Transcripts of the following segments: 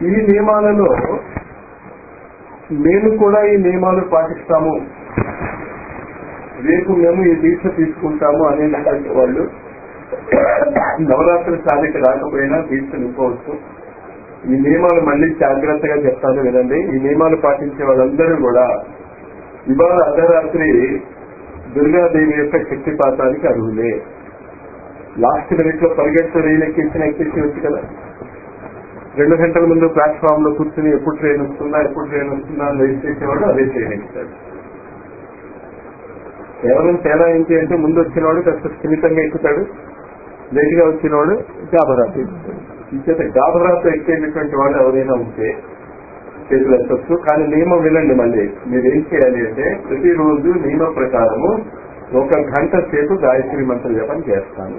ఈ నియమాలలో మేము కూడా ఈ నియమాలు పాటిస్తాము రేపు మేము ఈ దీక్ష తీసుకుంటాము అనేటువంటి వాళ్ళు నవరాత్రి సాధిక రాకపోయినా దీక్ష నింపవచ్చు ఈ నియమాలు మళ్ళీ జాగ్రత్తగా చెప్తాను వినండి ఈ నియమాలు పాటించే వాళ్ళందరూ కూడా ఇవాళ అర్ధరాత్రి దుర్గాదేవి యొక్క శక్తిపాతానికి అర్హులే లాస్ట్ మినిట్ లో పరిగెత్తు రైలు ఎక్కించిన ఎక్కించి వచ్చి కదా రెండు గంటల ముందు ప్లాట్ఫామ్ లో కూర్చుని ఎప్పుడు ట్రైన్ వస్తుందా ఎప్పుడు ట్రైన్ వస్తుందా అని వెయిట్ చేసేవాడు అదే ట్రైన్ ఎక్కుతాడు కేవలం తేడా ఏంటి అంటే ముందు వచ్చినవాడు కాస్త స్థిమితంగా ఎక్కుతాడు లేట్ గా వచ్చినవాడు గాబరాతో ఎక్కుతాడు ఇంచేత గాబరాతో ఎక్కేటటువంటి వాడు ఎవరైనా ఉంటే చేతులు ఎత్తచ్చు కానీ నియమం వినండి మళ్ళీ మీరు ఏం చేయాలి అంటే ప్రతిరోజు నియమ ప్రకారము ఒక గంట సేపు గాయత్రి మంత్ర జపం చేస్తాను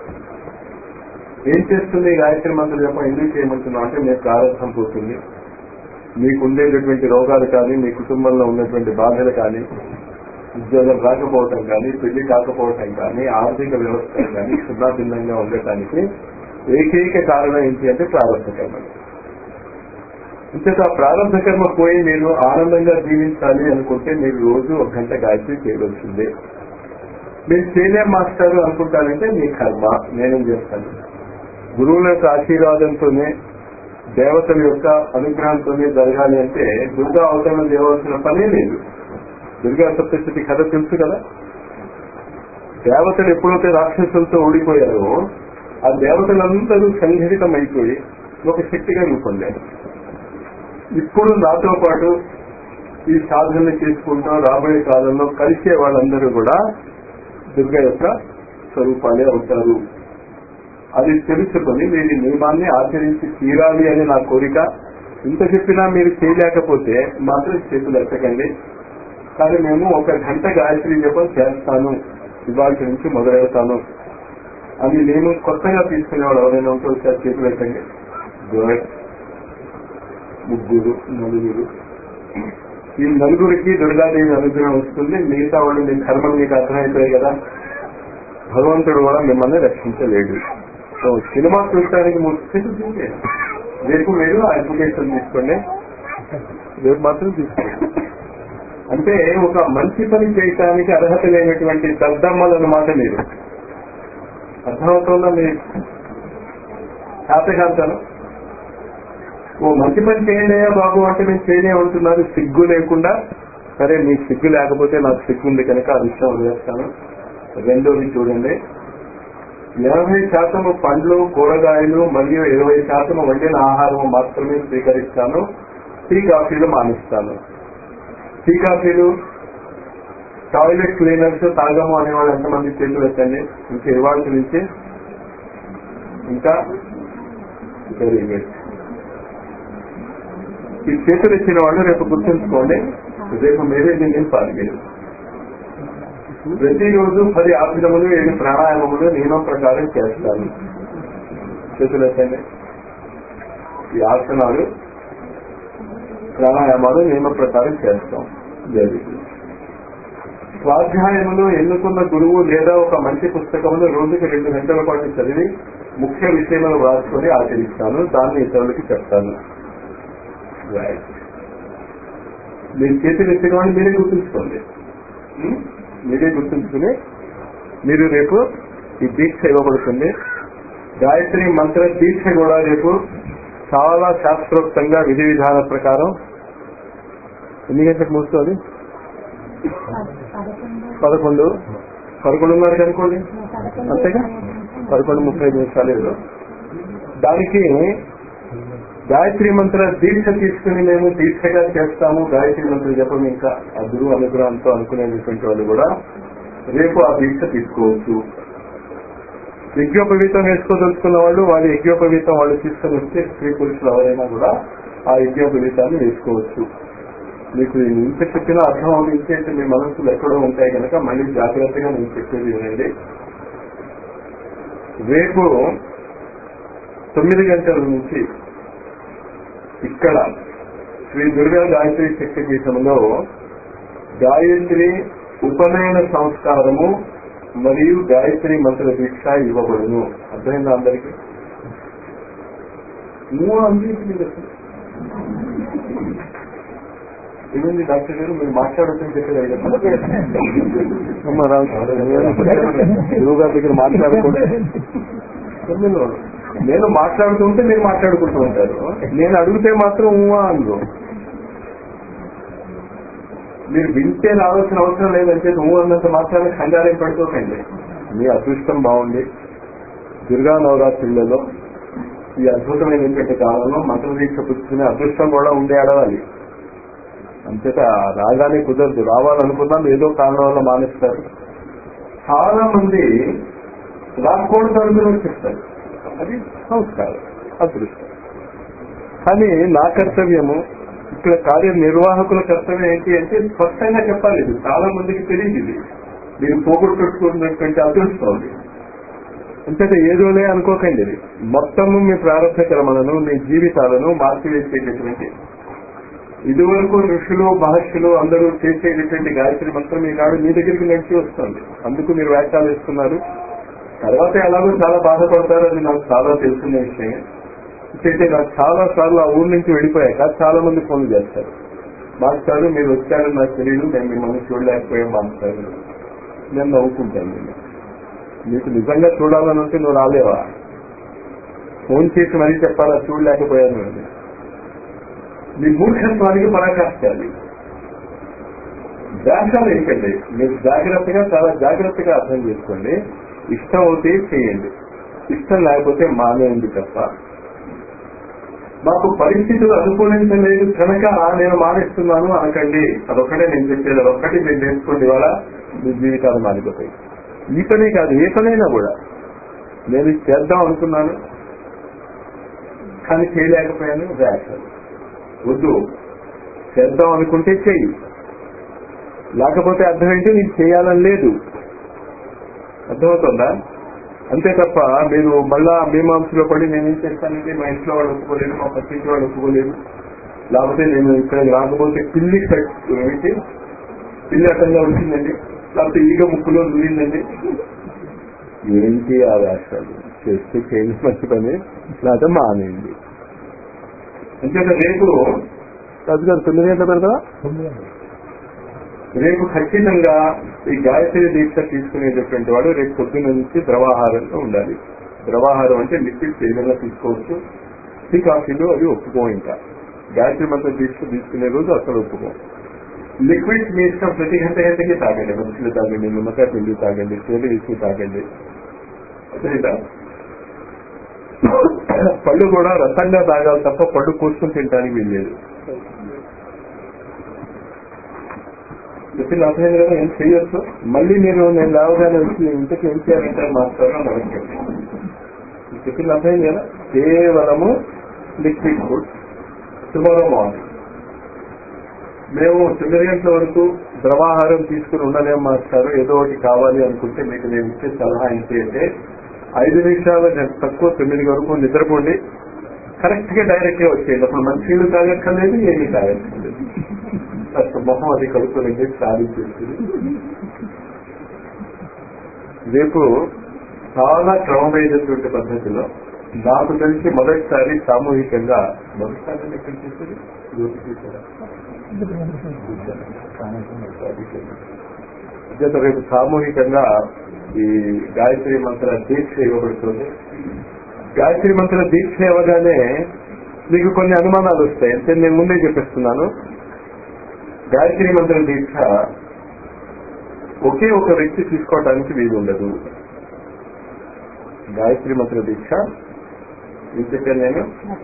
ఏం చేస్తుంది ఈ గాయత్రి మంత్ర జపం ఎందుకు చేయమంటున్నాం అంటే మీకు ప్రారంభం పోతుంది మీకు ఉండేటటువంటి రోగాలు కానీ మీ కుటుంబంలో ఉన్నటువంటి బాధలు కానీ ఉద్యోగం రాకపోవటం కానీ పెళ్లి కాకపోవటం కానీ ఆర్థిక వ్యవస్థ కానీ సున్నాభిన్నంగా ఉండటానికి ఏకైక కారణం ఏంటి అంటే ప్రారంభ కర్మ ఇంతకు ఆ ప్రారంభ కర్మ పోయి నేను ఆనందంగా జీవించాలి అనుకుంటే మీరు రోజు ఒక గంట గాయత్రి చేయవలసిందే మీరు చేయలేం మాస్టారు అనుకుంటానంటే మీ కర్మ నేనేం చేస్తాను గురువుల యొక్క ఆశీర్వాదంతోనే దేవతల యొక్క అనుగ్రహంతోనే జరగాలి అంటే దుర్గా అవతరణం చేయవలసిన పనే లేదు దుర్గా సప్తశతి కథ తెలుసు కదా దేవతలు ఎప్పుడైతే రాక్షసులతో ఓడిపోయారో ఆ దేవతలందరూ సంఘటితం అయిపోయి ఒక శక్తిగా రూపొందారు ఇప్పుడు నాతో పాటు ఈ సాధనలు చేసుకుంటాం రాబోయే కాలంలో కలిసే వాళ్ళందరూ కూడా దుర్గ యొక్క స్వరూపాలే అవుతారు అది తెలుసుకొని మీరు ఈ నియమాన్ని ఆచరించి తీరాలి అని నా కోరిక ఇంత చెప్పినా మీరు చేయలేకపోతే మాత్రం చేతులు ఎత్తకండి కానీ మేము ఒక గంట గాయత్రి జపం చేస్తాను ఇవాళ నుంచి మొదలెడతాను అని నేను కొత్తగా తీసుకునేవాడు ఎవరైనా ఉంటే ఒకసారి చేతులు ఎత్తండి గుడ్ ముగ్గురు నలుగురు ఈ నలుగురికి దుర్గాదేవి అనుగ్రహం వస్తుంది మిగతా వాళ్ళు మీ కర్మలు మీకు అర్థమైపోయాయి కదా భగవంతుడు కూడా మిమ్మల్ని రక్షించలేడు సో సినిమా చూడటానికి ముఖ్య రేపు మీరు ఆ అప్లికేషన్ తీసుకోండి రేపు మాత్రం తీసుకోండి అంటే ఒక మంచి పని చేయటానికి అర్హత లేనటువంటి దద్దమ్మలు అన్నమాట మీరు అర్థమవుతుందా మీ శాతకాంతను ఓ మంచి పని చేయలేయా బాబు అంటే నేను చేయలేమంటున్నారు సిగ్గు లేకుండా సరే మీకు సిగ్గు లేకపోతే నాకు సిగ్గు ఉంది కనుక ఆ విషయం వదిలేస్తాను రెండోది చూడండి ఎనభై శాతము పండ్లు కూరగాయలు మరియు ఇరవై శాతము వండిన ఆహారం మాత్రమే స్వీకరిస్తాను టీ కాఫీలు మానిస్తాను టీ కాఫీలు టాయిలెట్ క్లీనర్స్ తాగము అనేవాళ్ళు ఎంతమంది చేతులు ఎత్తండి ఇంకా ఇవాళ నుంచి ఇంకా వెరీ గుడ్ ఈ చేతులు ఇచ్చిన వాళ్ళు రేపు గుర్తుంచుకోండి రేపు మీరే దీన్ని నింపాలి మీరు ప్రతిరోజు పది ఆసనములు ఏడు ప్రాణాయామములు నియమం ప్రకారం చేస్తాను చేతులు ఎత్తండి ఈ ఆసనాలు ప్రాణాయామాలు నియమ ప్రకారం చేస్తాం వెరీ గుడ్ స్వాధ్యాయములు ఎన్నుకున్న గురువు లేదా ఒక మంచి పుస్తకమును రోజుకి రెండు గంటల పాటు చదివి ముఖ్య విషయములు రాసుకొని ఆచరిస్తాను దాన్ని ఇతరులకి చెప్తాను రైట్ మీరు చేతులు ఎత్తిన వాళ్ళు మీరే గుర్తుంచుకోండి ఉం? మీరే గుర్తుంచుకుని మీరు రేపు ఈ దీక్ష ఇవ్వబడుతుంది గాయత్రి మంత్ర దీక్ష కూడా రేపు చాలా శాస్త్రోక్తంగా విధి విధాన ప్రకారం ఎన్ని గంటలకు ముగుస్తుంది పదకొండు పదకొండున్నరకు అనుకోండి అంతేగా పదకొండు ముప్పై ఐదు నిమిషాలు ఏదో. దానికి గాయత్రి మంత్ర దీక్ష తీసుకుని మేము దీక్షగా చేస్తాము గాయత్రి మంత్ర జపం ఇంకా ఆ గురువు అనుగ్రహంతో అనుకునేటువంటి వాళ్ళు కూడా రేపు ఆ దీక్ష తీసుకోవచ్చు యజ్ఞోపవీతం వేసుకోదలుచుకున్న వాళ్ళు వాళ్ళ యజ్ఞోపవీతం వాళ్ళు తీసుకొని వస్తే స్త్రీ పురుషులు ఎవరైనా కూడా ఆ యజ్ఞోపవీతాన్ని వేసుకోవచ్చు మీకు ఇంత చెప్పిన అర్థం అవుతుంది మీ మనసులు ఎక్కడో ఉంటాయి కనుక మళ్ళీ జాగ్రత్తగా నేను చెప్పేది వినండి రేపు తొమ్మిది గంటల నుంచి ఇక్కడ శ్రీ దుర్గా గాయత్రి శక్తి పీఠంలో గాయత్రి ఉపనయన సంస్కారము మరియు గాయత్రి మంత్ర దీక్ష ఇవ్వబడును అర్థమైందా అందరికి నువ్వు అందరికీ ఏమైంది డాక్టర్ గారు మీరు మాట్లాడుతుంది చెప్పారు గురువు గారి దగ్గర మాట్లాడకూడదు నేను మాట్లాడుతుంటే మీరు మాట్లాడుకుంటూ ఉంటారు నేను అడిగితే మాత్రం ఊహా అందు మీరు వింటే రావాల్సిన అవసరం లేదంటే నువ్వు అన్నంత మాత్రాన్ని కంగారేం పడుకోకండి మీ అదృష్టం బాగుంది దుర్గా నవరాత్రులలో ఈ అద్భుతమైనటువంటి కాలంలో మంత్రదీక్ష పుచ్చుకునే అదృష్టం కూడా ఉండే అడవాలి అంతేత రాగానే కుదరదు రావాలనుకున్నాం ఏదో కారణం వల్ల మానేస్తారు చాలా మంది రాకూడదు అనుకుని చెప్తారు అది సంస్కారం అదృష్టం కానీ నా కర్తవ్యము ఇక్కడ కార్యనిర్వాహకుల కర్తవ్యం ఏంటి అంటే స్పష్టంగా చెప్పాలి ఇది చాలా మందికి తెలియదు ఇది మీరు పోగొట్టుకున్నటువంటి అదృష్టం అది అంతేత ఏదోలే అనుకోకండి ఇది మొత్తము మీ ప్రారంభ క్రమలను మీ జీవితాలను మార్చివేసేటటువంటి ఇదివరకు ఋషులు మహర్షులు అందరూ చేసేటటువంటి గాయత్రి మంత్రం ఈనాడు మీ దగ్గరికి నడిచి వస్తుంది అందుకు మీరు వ్యాఖ్యాలు ఇస్తున్నారు తర్వాత ఎలాగో చాలా బాధపడతారు అది నాకు చాలా తెలుసున్న విషయం అయితే నాకు చాలా సార్లు ఆ ఊరు నుంచి వెళ్ళిపోయాక చాలా మంది ఫోన్లు చేస్తారు మాస్టారు మీరు వచ్చారని నాకు తెలియదు నేను మిమ్మల్ని చూడలేకపోయాం మాస్టారు నేను నవ్వుకుంటాను నేను నీకు నిజంగా చూడాలని ఉంటే నువ్వు రాలేవా ఫోన్ చేసి మరీ చెప్పాలా చూడలేకపోయాను అని మీ మూర్ఖత్వానికి పరాకాష్టాలి వ్యాసాలు ఏంటండి మీరు జాగ్రత్తగా చాలా జాగ్రత్తగా అర్థం చేసుకోండి ఇష్టం అవుతే చేయండి ఇష్టం లేకపోతే మానేయండి తప్ప మాకు పరిస్థితులు అనుకూలించలేదు కనుక నేను మానేస్తున్నాను అనకండి అదొక్కటే నేను చెప్పేది అదొక్కటి మీరు నేర్చుకోండి ఇవాళ మీ జీవితాలు మారిపోతాయి ఈ పనే కాదు ఏ పనైనా కూడా నేను ఇది చేద్దాం అనుకున్నాను కానీ చేయలేకపోయాను వ్యాసాలు వద్దు చేద్దాం అనుకుంటే చెయ్యి లేకపోతే అర్థం ఏంటి నీకు చేయాలని లేదు అర్థమవుతుందా అంతే తప్ప మీరు మళ్ళా మీమాంసలో పడి నేను ఏం చేస్తానంటే మా ఇంట్లో వాళ్ళు ఒప్పుకోలేదు మా పక్కింటి వాళ్ళు ఒప్పుకోలేదు లేకపోతే నేను ఇక్కడ రాకపోతే పిల్లి కట్- ఏంటి పిల్లి అడ్డంగా వచ్చిందండి లేకపోతే ఈగ ముక్కులో దూరిందండి ఏంటి ఆ వేషాలు చేస్తే చేయండి మంచి పని లేకపోతే మానేయండి అంతేత రేపు రాజు గారు తొమ్మిది గంటల పెడతావా రేపు ఖచ్చితంగా ఈ గాయత్రి దీక్ష తీసుకునేటటువంటి వాడు రేపు పొద్దున్న నుంచి ద్రవాహారంలో ఉండాలి ద్రవాహారం అంటే లిక్విడ్స్ ఏదైనా తీసుకోవచ్చు టీ కాఫీలు అవి ఒప్పుకో ఇంకా గాయత్రి మంత్ర దీక్ష తీసుకునే రోజు అసలు ఒప్పుకో లిక్విడ్స్ మీ ఇష్టం ప్రతి గంట గంటకి తాగండి మంచిలు తాగండి నిమ్మకాయ పిండి తాగండి చేతి వేసి తాగండి అర్థమైందా? పళ్ళు కూడా రసంగా తాగాలి తప్ప పళ్ళు కూర్చుని తినడానికి వీల్లేదు చెప్పింది అర్థమైంది కదా ఏం చేయొచ్చు మళ్ళీ మీరు నేను రావగానే వచ్చి ఇంటికి ఏం చేయాలంటే మాస్టర్ అని అడగండి చెప్పింది అర్థమైంది కదా కేవలము లిక్విడ్ ఫుడ్ టుమారో మార్నింగ్ మేము తొమ్మిది గంటల వరకు ద్రవాహారం తీసుకుని ఉండలేం మాస్టారు ఏదో ఒకటి కావాలి అనుకుంటే మీకు నేను ఇచ్చే సలహా ఏంటి అంటే ఐదు నిమిషాల గంట తక్కువ తొమ్మిది వరకు నిద్రపోండి కరెక్ట్ గా డైరెక్ట్ గా వచ్చేయండి అప్పుడు మంచినీళ్ళు తాగక్కర్లేదు ఏమీ తాగక్కర్లేదు కాస్త మొహం అది కలుపుకోలేదు సారీ చేస్తుంది రేపు చాలా క్రమమైనటువంటి పద్ధతిలో నాకు తెలిసి మొదటిసారి సామూహికంగా మొదటిసారి ఎక్కడ చేసేది జ్యోతి చేశారా? అంచేత రేపు సామూహికంగా ఈ గాయత్రి మంత్ర దీక్ష ఇవ్వబడుతుంది గాయత్రి మంత్ర దీక్ష ఇవ్వగానే మీకు కొన్ని అనుమానాలు వస్తాయి అంటే నేను ముందే చెప్పిస్తున్నాను గాయత్రి మంత్ర దీక్ష ఒకే ఒక వ్యక్తి తీసుకోవడానికి వీలు ఉండదు గాయత్రి మంత్ర దీక్ష ఏం చెప్పాను నేను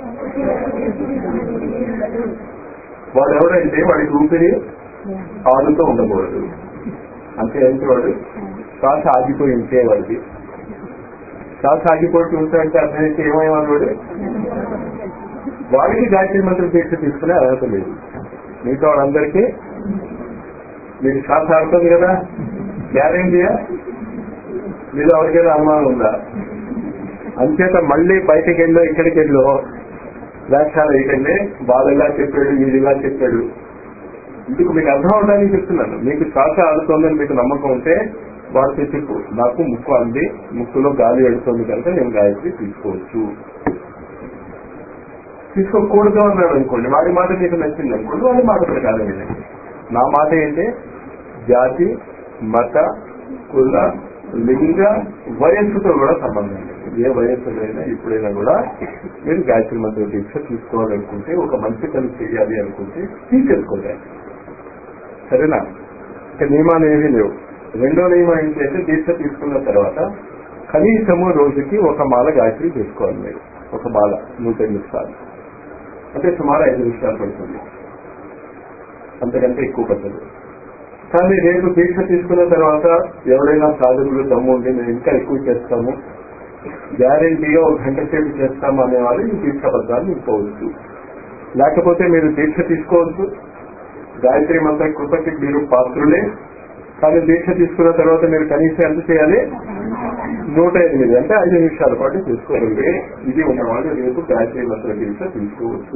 వాడు ఎవరంటే వాడికి ఊపిరి ఆడుతూ ఉండకూడదు అంటే ఏంటి వాడు శ్వాస ఆగిపోయి ఉంటే వాడికి శ్వాస ఆగిపోతూ ఉంటే అంటే అర్థమైతే ఏమయ్యేవాడు వాడు వాడికి గాయత్రి మంత్ర దీక్ష తీసుకునే అర్హత లేదు మిగతా వాళ్ళందరికీ మీరు శ్వాస ఆడుతుంది కదా గ్యారెంటీయా మీరు ఎవరికైనా అనుమానం ఉందా అంచేత మళ్ళీ బయటకు వెళ్ళో ఇక్కడికి వెళ్ళో వ్యాఖ్యాలు వేయకండి వాళ్ళు ఇలా చెప్పాడు వీడు ఇలా చెప్పాడు ఇందుకు మీకు అర్థం అవడానికి చెప్తున్నాను మీకు శ్వాస ఆడుతోందని మీకు నమ్మకం ఉంటే వాడితో చెప్పు నాకు ముక్కు అంది ముక్కులో గాలి వెళుతుంది కనుక నేను గాయత్రి తీసుకోవచ్చు తీసుకోకూడదు అన్నాడు అనుకోండి వాడి మాట మీకు నచ్చింది అనుకోండి వాడి మాట ప్రకారం వినండి నా మాట ఏంటి జాతి మత కుల లింగ వయస్సుతో కూడా సంబంధం లేదు ఏ వయస్సులైనా ఇప్పుడైనా కూడా మీరు గాయత్రి మంత్ర దీక్ష తీసుకోవాలనుకుంటే ఒక మంచి పని చేయాలి అనుకుంటే తీసేసుకోండి సరేనా ఇక నియమాలు ఏమీ లేవు రెండో నియమం ఏంటి అంటే దీక్ష తీసుకున్న తర్వాత కనీసము రోజుకి ఒక మాల గాయత్రి చేసుకోవాలి మీరు ఒక మాల నూట ఎనిమిది సార్లు అంటే సుమారు ఐదు నిమిషాలు పడుతుంది అంతకంటే ఎక్కువ పడుతుంది కానీ రేపు దీక్ష తీసుకున్న తర్వాత ఎవరైనా సాధకులు దమ్ము ఉండి మేము ఇంకా ఎక్కువ చేస్తాము గ్యారంటీగా ఒక గంట సేపు చేస్తాము అనేవాళ్ళు ఈ దీక్ష పత్రాన్ని ఇంకోవచ్చు లేకపోతే మీరు దీక్ష తీసుకోవచ్చు గాయత్రి మంత్ర కృపకి మీరు పాత్రులే కానీ దీక్ష తీసుకున్న తర్వాత మీరు కనీసం ఎంత చేయాలి నూట ఎనిమిది అంటే ఐదు నిమిషాల పాటు తీసుకోగలిగే ఇది ఉన్నవాళ్ళు రేపు గాయత్రి మంత్ర దీక్ష తీసుకోవచ్చు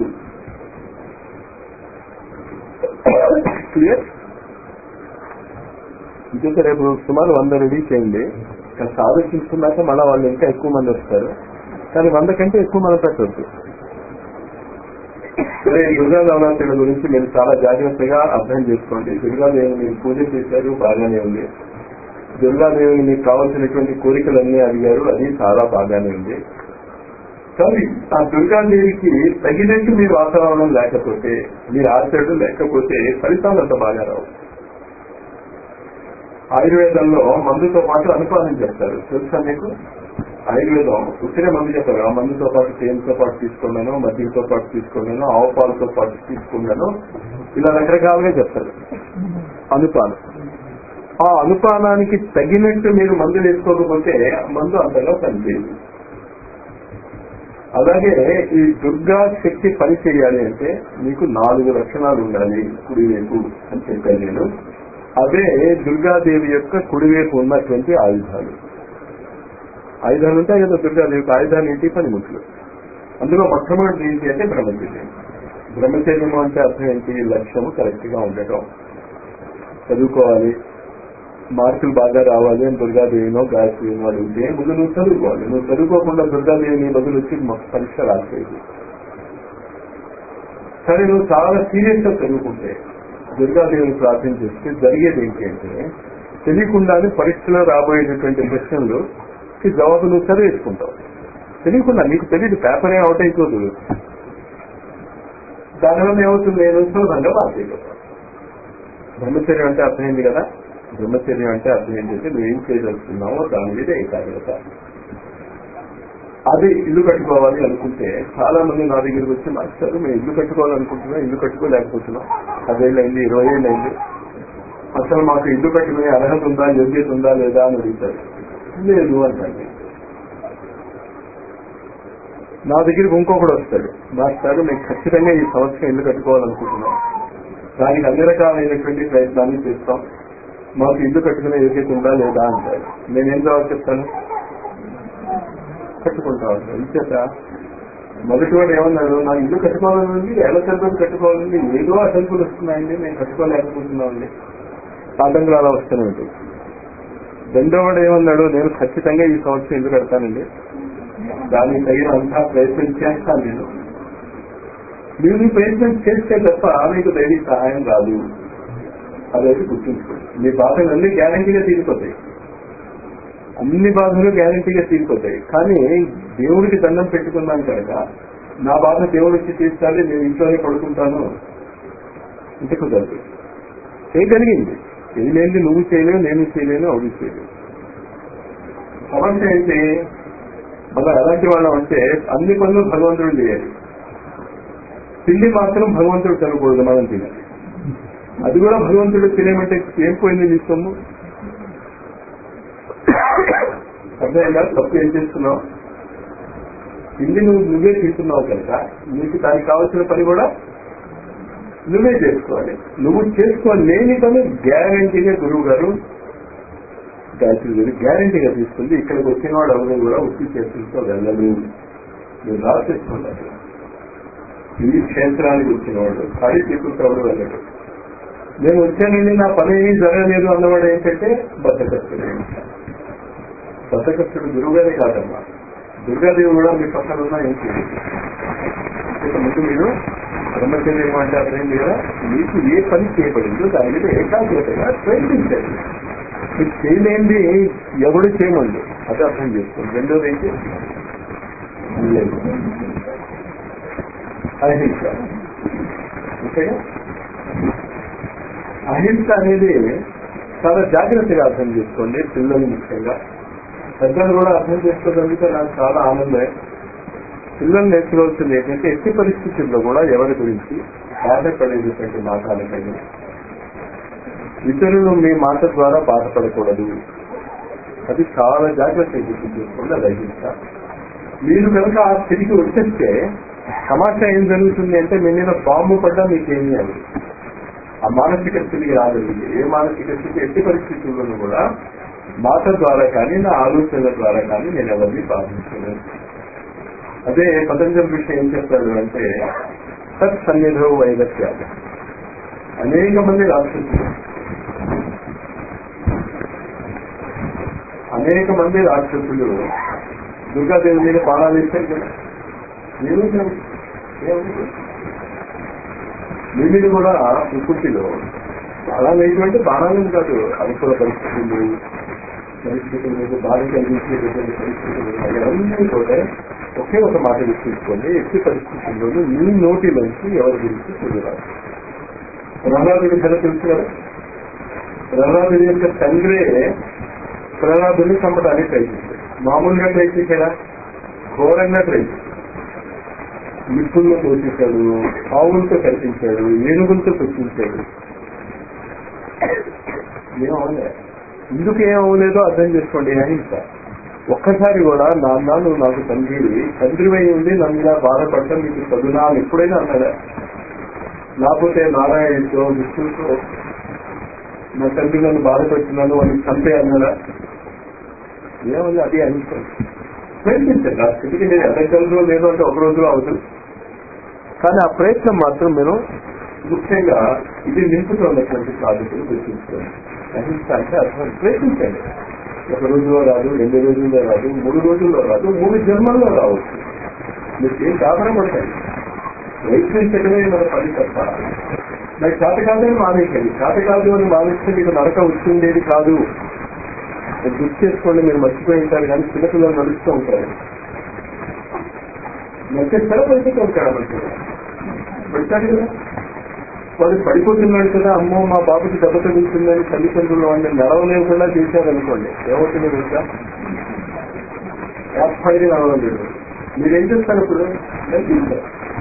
క్లియర్ ఇంకొక రేపు సుమారు వంద రెడీ చేయండి కాస్త ఆలోచించుకున్నాక మళ్ళీ వాళ్ళు ఇంకా ఎక్కువ మంది వస్తారు కానీ వంద కంటే ఎక్కువ మనం పెట్టద్దు అదే దుర్గా నవరాత్రుల గురించి మీరు చాలా జాగ్రత్తగా అర్థం చేసుకోండి దుర్గాదేవిని మీరు పూజ చేశారు బాగానే ఉంది దుర్గాదేవిని మీకు కావాల్సినటువంటి కోరికలన్నీ అడిగారు అది చాలా బాగానే ఉంది కానీ ఆ దుర్గాదేవికి తగినట్టు మీ వాతావరణం లేకపోతే మీ ఆచరణ లేకపోతే ఫలితాలు అంత బాగా రావు ఆయుర్వేదంలో మందుతో పాటు అనుపానం చేస్తారు తెలుసా మీకు ఆయుర్వేదం ఉత్తిరే మందు చెప్పారు ఆ మందుతో పాటు తేనెతో పాటు తీసుకున్నాను మజ్జిగతో పాటు తీసుకున్నాను ఆవు పాలతో పాటు తీసుకున్నాను ఇలా రకరకాలుగా చెప్తారు అనుపానం ఆ అనుపానానికి తగినట్టు మీరు మందు వేసుకోకపోతే ఆ మందు అంతగా పనిచేయదు అలాగే ఈ దుర్గా శక్తి పని చేయాలి అంటే మీకు నాలుగు లక్షణాలు ఉండాలి కుడివైపు అని చెప్పాను నేను అదే దుర్గాదేవి యొక్క కుడివైపు ఉన్నటువంటి ఆయుధాలు ఆయుధాలు ఉంటాయి కదా దుర్గాదేవికి ఆయుధాలు ఏంటి పనిముట్లు అందులో మొట్టమొదటి ఏంటి అంటే బ్రహ్మచర్యం బ్రహ్మచర్యము అంటే అర్థం ఏంటి లక్ష్యము కరెక్ట్ గా ఉండటం చదువుకోవాలి మార్కులు బాగా రావాలి అని దుర్గాదేవినో గాయత్రినో అడిగితే ముందు నువ్వు చదువుకోవాలి నువ్వు చదువుకోకుండా దుర్గాదేవిని బదులు వచ్చి మాకు పరీక్ష రాసేది సరే నువ్వు చాలా సీరియస్ గా చదువుకుంటే దుర్గాదేవిని ప్రార్థన చేస్తే జరిగేది ఏంటి అంటే తెలియకుండానే పరీక్షలో రాబోయేటటువంటి ప్రశ్నలు జవాబు నువ్వు చదివేసుకుంటావు తెలియకుండా నీకు తెలియదు పేపర్ ఏం అవుట్ అయిపోదు దానివల్ల ఏమవుతుంది నేను సులభంగా పాస్ అయిపోతాను బ్రహ్మచర్యం అంటే అర్థమైంది కదా బ్రహ్మచర్యం అంటే అర్థం ఏంటంటే నువ్వు ఏం చేయదలుచుకున్నావో దాని మీద ఏకాగ్రత అది ఇల్లు కట్టుకోవాలి అనుకుంటే చాలా మంది నా దగ్గరికి వచ్చి మాస్టర్ మేము ఇల్లు కట్టుకోవాలనుకుంటున్నాం ఇల్లు కట్టుకోలేకపోతున్నాం పదేళ్ళు అయింది ఇరవై ఏళ్ళు అయింది అసలు మాకు ఇల్లు కట్టుకునే అర్హత ఉందా యోగ్యత ఉందా లేదా అని అడుగుతారు లేదు అంటండి నా దగ్గరికి ఇంకొకడు వస్తాడు మాస్టర్ మేము ఖచ్చితంగా ఈ సంవత్సరం ఇల్లు కట్టుకోవాలనుకుంటున్నాం దానికి అన్ని రకాలైనటువంటి ప్రయత్నాన్ని చేస్తాం మాకు ఇల్లు కట్టుకునే యోగ్యత ఉందా లేదా అంటారు నేనేం జవాబు చెప్తాను కట్టుకుంటా ఉంటాను ఇంచేత మొదటి వాడు ఏమన్నాడు నా ఇల్లు కట్టుకోవాలని ఎలా చదువు కట్టుకోవాలని ఏదో అసంకులు వస్తున్నాయండి నేను కట్టుకోలేకపోతున్నామండి ఆటంకులు అలా వస్తూనే ఉంటాయి రెండో వాడు ఏమన్నాడు నేను ఖచ్చితంగా ఈ సంవత్సరం ఇల్లు కడతానండి దానికి తగిన అంతా ప్రయత్నం చేస్తాను నేను మీరు ఈ ప్రయత్నం చేస్తే తప్ప మీకు దైవీ సహాయం రాదు అదైతే గుర్తుంచుకోండి మీ బాధలన్నీ గ్యారంటీగా తీరిపోతాయి అన్ని బాధలు గ్యారంటీగా తీరిపోతాయి కానీ దేవుడికి దండం పెట్టుకున్నాను కనుక నా బాధ దేవుడికి తీర్చాలి నేను ఇంట్లోనే పడుకుంటాను ఇంటి కుదరదు చేయగలిగింది చేయలేంది నువ్వు చేయలేవు నేను చేయలేను అవును చేయలేవు సమస్య ఏంటి మనం ఎలాంటి వాళ్ళం అంటే అన్ని పనులు భగవంతుడు చేయాలి తిండి మాత్రం భగవంతుడు తినకూడదు మనం తినాలి అది కూడా భగవంతుడు తినేమంటే ఏం పోయింది నీ సొమ్ము అర్థమైందా తప్పు ఏం చేస్తున్నావు తిండి నువ్వు నువ్వే తింటున్నావు కనుక నీకు దానికి కావాల్సిన పని కూడా నువ్వే చేసుకోవాలి నువ్వు చేసుకోలేని పని గ్యారంటీగా గురువు గారు గాయత్రి గారు గ్యారంటీగా తీసుకుంది ఇక్కడికి వచ్చిన వాడు ఎవరు కూడా ఉత్తి చేతులతో వెళ్ళదు మీరు రాసేసుకుంటారు ఈ క్షేత్రానికి వచ్చిన వాడు ఖాళీ చేతులతో ఎవరు వెళ్ళడు నేను వచ్చానండి నా పని ఏమీ జరగలేదు అన్నవాడు ఏంటంటే బద్దకస్తుడు బద్దకస్తుడు గురువుగానే కాదమ్మా దుర్గాదేవి కూడా మీ పక్కన ఉన్నా ఏం చేయలేదు ఇక ముందు మీరు బ్రహ్మచర్యం అంటే అర్థమైంది కదా మీకు ఏ పని చేయబడిందో దాని మీద ఏకాగ్రతగా ప్రయత్నించండి మీరు చేయలేంది ఎవడు చేయమండి అది అర్థం చేసుకోండి రెండోది ఏంటి లేదు. అహింస ఓకేగా అహింస అనేది చాలా జాగ్రత్తగా అర్థం చేసుకోండి పిల్లలు ముఖ్యంగా పెద్దలు కూడా అర్థం చేసుకోగలిగితే నాకు చాలా ఆనందమే పిల్లలు నేర్చుకోవాల్సింది ఏంటంటే ఎట్టి పరిస్థితుల్లో కూడా ఎవరి గురించి బాధపడేటటువంటి మాట్లాడకండి ఇతరులు మీ మాట ద్వారా బాధపడకూడదు అది చాలా జాగ్రత్తగా గుర్తు చేసుకోండి అది అహింస మీరు కనుక ఆ స్థితికి వచ్చేస్తే సమాచారం ఏం జరుగుతుంది అంటే మీ మీద బాంబు పడ్డా మీకేమి అని ఆ మానసిక స్థితికి రాగలిగింది ఏ మానసిక స్థితి ఎట్టి పరిస్థితుల్లోనూ కూడా మాట ద్వారా కానీ నా ఆలోచనల ద్వారా కానీ నేను ఎవరిని బాధించలేదు అదే పతంజలి విషయం ఏం చెప్తాడు అంటే సత్ సన్నిధో వైదస్యాలు అనేక మంది రాక్షసులు అనేక మంది రాక్షసులు దుర్గాదేవి మీద బాణాలు ఇస్తారు కదా ఏమిటి ఏమిటి మీ మీద కూడా ప్రకృతిలో చాలా వేయటువంటి బాణాలను కాదు అనుకూల పరిస్థితులు పరిస్థితుల మీద బాధ కలిగించేటటువంటి పరిస్థితులు అవన్నీ కూడా ఒకే ఒక మాట గుర్తుంచుకోండి ఎట్టి పరిస్థితుల్లోనూ మీ నోటిలోంచి ఎవరి గురించి చూడరాదు ప్రహ్లాదుడి కథ తెలుసు కదా ప్రహ్లాదుడి యొక్క తండ్రే ప్రహ్లాదుని చంపడానికి ప్రయత్నించాడు మామూలుగా ప్రయత్నించాడా ఘోరంగా ప్రయత్నించాడు నిప్పుల్లో పోషించాడు ఆవులతో కల్పించాడు ఏనుగులతో పెట్టించాడు ఏమవలే ఎందుకు ఏమవలేదో అర్థం చేసుకోండి అహింస ఒక్కసారి కూడా నాన్న నువ్వు నాకు తండ్రి తండ్రివై ఉండి నన్ను ఇలా బాధపడటం నీకు చదువునా అని ఎప్పుడైనా అన్నాడా లేకపోతే నారాయణతో విష్ణుతో నా తండ్రి నన్ను బాధపెడుతున్నాను అని చంపే అన్నాడా ఏమని అది అహింస ప్రయత్నించండి ఆ స్థితికి నేను ఎదగలరో లేదో అంటే ఒక రోజులో అవుతుంది కానీ ఆ ప్రయత్నం మాత్రం మీరు ముఖ్యంగా ఇది నింపుతున్నటువంటి సాధకులు గుర్తించుకోండి అహింస అంటే అర్థం ప్రయత్నించండి ఒక రోజులో రాదు రెండు రోజుల్లో రాదు మూడు రోజుల్లో రాదు మూడు జన్మల్లో రావచ్చు మీరు ఏం ఆధారపడతాయి ప్రయత్నించడమే మన పని తప్ప నాకు చేత కాదని మానేయండి చేత కాదు అని మానేస్తే మీకు నరక వచ్చిండేది కాదు మీరు గుర్తు చేసుకోండి మీరు మర్చిపోయి ఉంటారు కానీ చిన్నపిల్లలు నడుస్తూ ఉంటారు నచ్చేస్తారా బయటకు ఉంటాడు మనకి పెడతాడు కదా వాడు పడిపోతున్నాడు కదా అమ్మో మా బాబుకి దెబ్బ తగులుతుందని తల్లిదండ్రులు వాడిని నడవలేకుండా చేశారనుకోండి ఏమవుతుంది తెలుసా యాభైది నడవలేదు మీరేం చేస్తారు ఇప్పుడు నేను తీస్తారు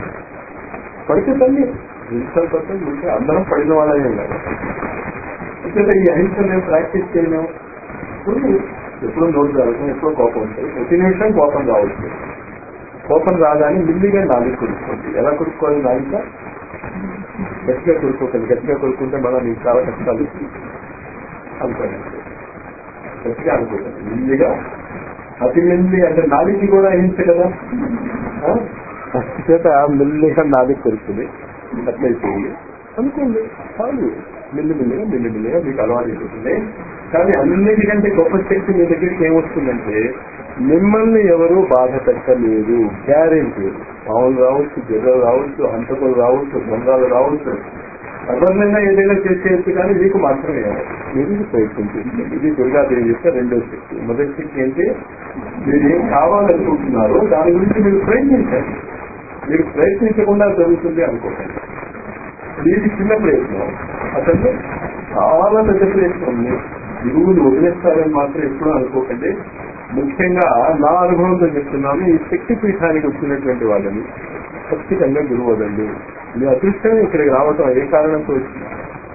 పడితే తల్లి నిమిషాలు పడుతుంది ఉంటే అందరం పడిన వాళ్ళనే ఉన్నారు అయితే ఈ అహింస నేను ప్రాక్టీస్ చేయను ఇప్పుడు ఎప్పుడు నోటు జరుగుతుంది ఎప్పుడో కోపం ఉంటుంది ప్రతి నిమిషం కోపం రావచ్చు కోపం రాగానే మిల్లిగా నాలుగు కొడుకోండి ఎలా కొడుకోవాలి నాలుక గట్టిగా కొడుకోకండి గట్టిగా కొడుకుంటే మళ్ళీ మీకు చాలా కష్టాలు అనుకోండి గట్టిగా అనుకోకండి మిల్లిగా అతి మిల్లి అంటే నాలుగుకి కూడా అహింస కదా ఆ? చేత మిల్లిగా నాలుగు కొడుతుంది అట్లయిపోయింది అనుకోండి చాలు మిల్లి మిల్లిగా మిల్లి మిల్లిగా మీకు అలవాటు అయిపోతుంది కానీ అన్నిటికంటే గొప్ప శక్తి మీ దగ్గరికి ఏమొస్తుందంటే మిమ్మల్ని ఎవరు బాధ పెట్టలేదు గ్యారెంటీ పావులు రావచ్చు జర్రలు రావచ్చు హంతకులు రావచ్చు దొంగలు రావచ్చు ఎవరినైనా ఏదైనా చేసేయచ్చు కానీ మీకు మాత్రమే మీరు ఇది ప్రయత్నించండి ఇది దుర్గాదేవి యొక్క రెండో శక్తి మొదటి శక్తి ఏంటి మీరు ఏం కావాలనుకుంటున్నారో దాని గురించి మీరు ప్రయత్నించండి మీరు ప్రయత్నించకుండా జరుగుతుంది అనుకోకండి ఇది చిన్న ప్రయత్నం అసలు చాలా పెద్ద ప్రయత్నం ఉంది గురువులు వదిలేస్తారని మాత్రం ఎప్పుడూ అనుకోకండి ముఖ్యంగా నా అనుభవంతో చెప్తున్నాను ఈ శక్తి పీఠానికి వచ్చినటువంటి వాళ్ళని ఖచ్చితంగా గురువు వదండి మీ అదృష్టం ఇక్కడికి రావటం ఏ కారణంతో వచ్చింది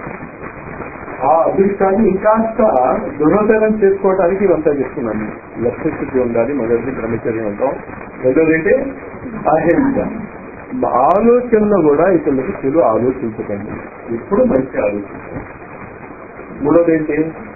ఆ అదృష్టాన్ని ఇంకాస్త దృఢతరం చేసుకోవడానికి ఇవంతా చెప్తున్నాను లక్ష్యస్థితి ఉండాలి మొదటిది బ్రహ్మచర్యం అంటాం రెండోది ఏంటి అహింస ఆలోచనలో కూడా ఇతరులకు చెడు ఆలోచించకండి ఎప్పుడు మంచి ఆలోచించండి మూడోది ఏంటి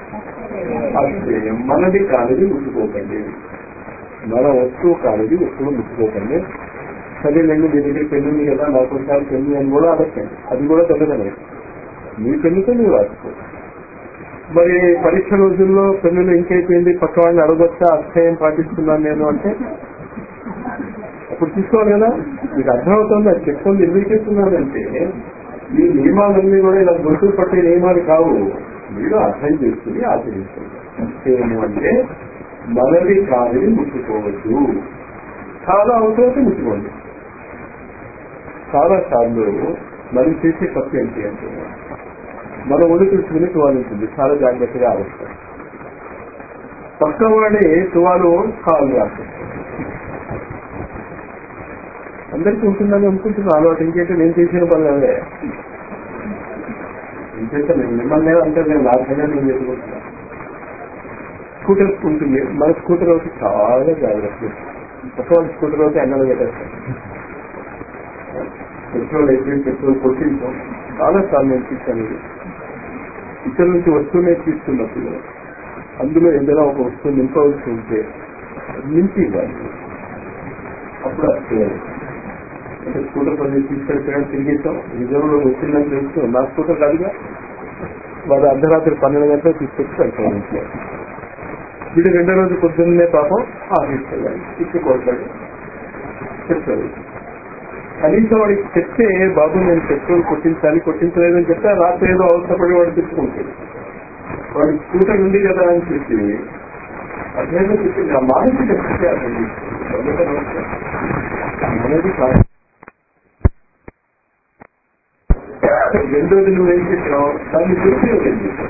అశ్చర్యం మనది కానిది ముట్టుకోకండి మన వస్తువు కానిది ఎప్పుడు ముట్టుకోకండి సరేనండి మీ దగ్గర పెళ్లి ఉంది కదా నాకు ఒకసారి పెళ్లి అని కూడా అడగండి అది కూడా తగ్గదనే మీ పెళ్లితో మీరు రాసుకో మరి పరీక్ష రోజుల్లో పెళ్లిలో ఇంకైపోయింది పక్క వాడిని అడగొచ్చా అక్షయం పాటిస్తున్నాను నేను అంటే అప్పుడు తీసుకోవాలి కదా మీకు అర్థమవుతుంది అది చెప్పుకుంది ఎందుకు చెప్తున్నానంటే ఈ నియమాలన్నీ కూడా ఇలా గొంతులు పట్టే నియమాలు కావు మీరు అర్థం చేసుకుని ఆచరించండి ఏము అంటే మనది కాదని ముట్టుకోవద్దు చాలా అవసరమైతే ముట్టుకోండి చాలా సార్లు మనం చేసే తప్పు ఏంటి అంటే మన ఒళ్ళు తీసుకుని తువాలు ఉంటుంది చాలా జాగ్రత్తగా ఆలోచిస్తాం పక్కవాడే తువాలు కాలు రాస్తారు అందరికీ ఉంటుందని అనుకుంటున్నా అలవాటు ఇంకేంటే నేను చేసిన పనులు అవే ఇంకేంటే నేను మిమ్మల్ని అంటే నేను లాభంగా నేను చెప్పుకుంటున్నా స్కూటర్ ఉంటుంది మన స్కూటర్ ఒకటి చాలా జాగ్రత్త పక్క వాళ్ళ స్కూటర్ ఒకటి అన్నలు పెట్టేస్తాం పెట్రోల్ అయితే పెట్రోల్ కొట్టించాం చాలా సార్లు నేను చూశాను ఇది ఇతరుల నుంచి వస్తువునే తీసుకున్నప్పుడు అందులో ఏదైనా ఒక వస్తువు నింపవలసి ఉంటే నింపి ఇవ్వాలి అప్పుడు అది చేయాలి అంటే స్కూటర్ పని తీసుకెళ్ళిపోయాడు తిరిగేసాం రిజర్వ్ లో వచ్చిందని తెలుసు నా స్కూటర్ కాదుగా వాడు అర్ధరాత్రి పన్నెండు గంటలకు తీసుకొచ్చి పెడతాను ఇంట్లో వీడు రెండో రోజు పొద్దున్నే పాపం ఆఫీస్కి వెళ్ళాలి ఇచ్చి కొడతాడు చెప్తాడు కనీసం వాడికి చెప్తే బాబు నేను పెట్రోల్ కొట్టించాలి కొట్టించలేదని చెప్తే ఆ రాత్రి ఏదో అవసరపడి వాడు తెచ్చుకుంటాడు వాడి స్కూటర్ ఉంది కదా అని చెప్పి అదేదో చెప్పింది ఆ మానసిక స్థితి అర్థం చేసుకోండి. అనేది కాదు రెండోది నువ్వేం చెప్పావు దాన్ని దురుపయోగం ఏం చేశావు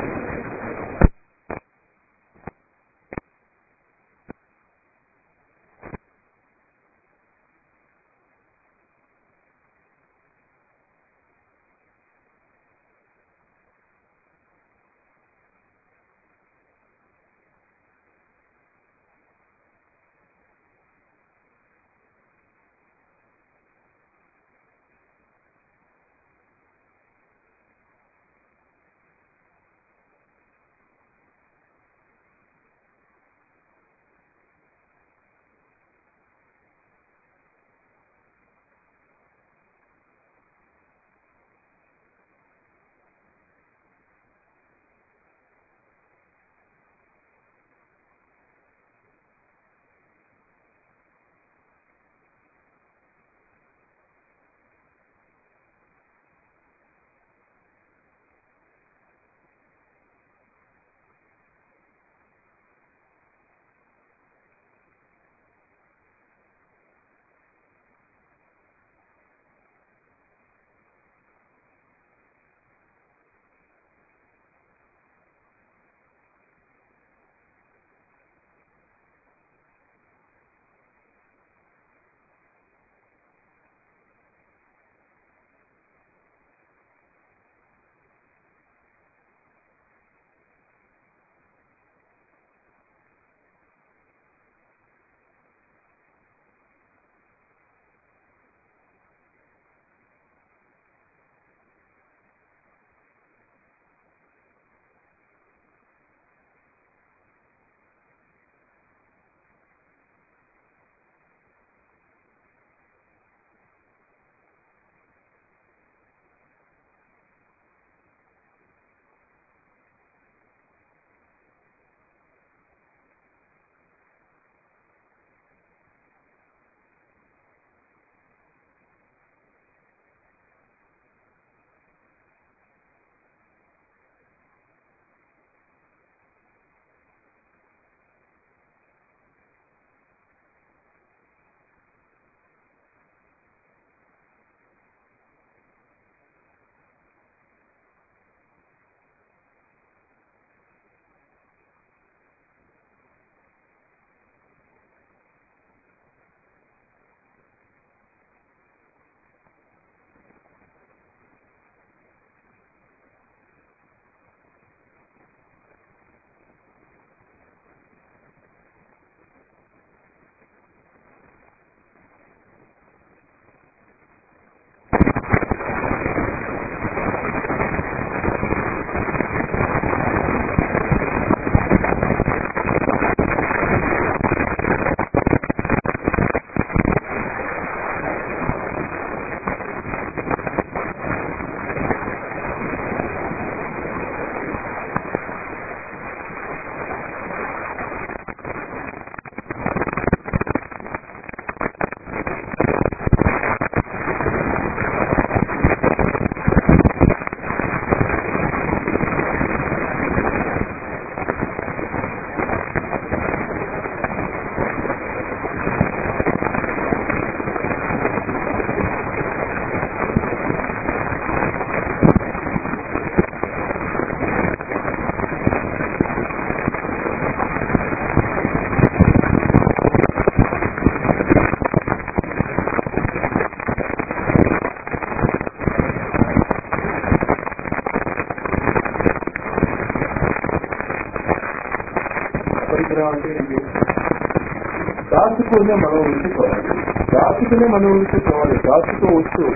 దాచుకునే మనం ఉంచుకోవాలి దాచుకునే మనం ఉంచుకోవాలి దాచుకో వచ్చు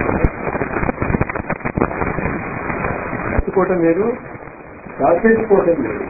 దాచుకోవటం లేదు దాచేసుకోవటం లేదు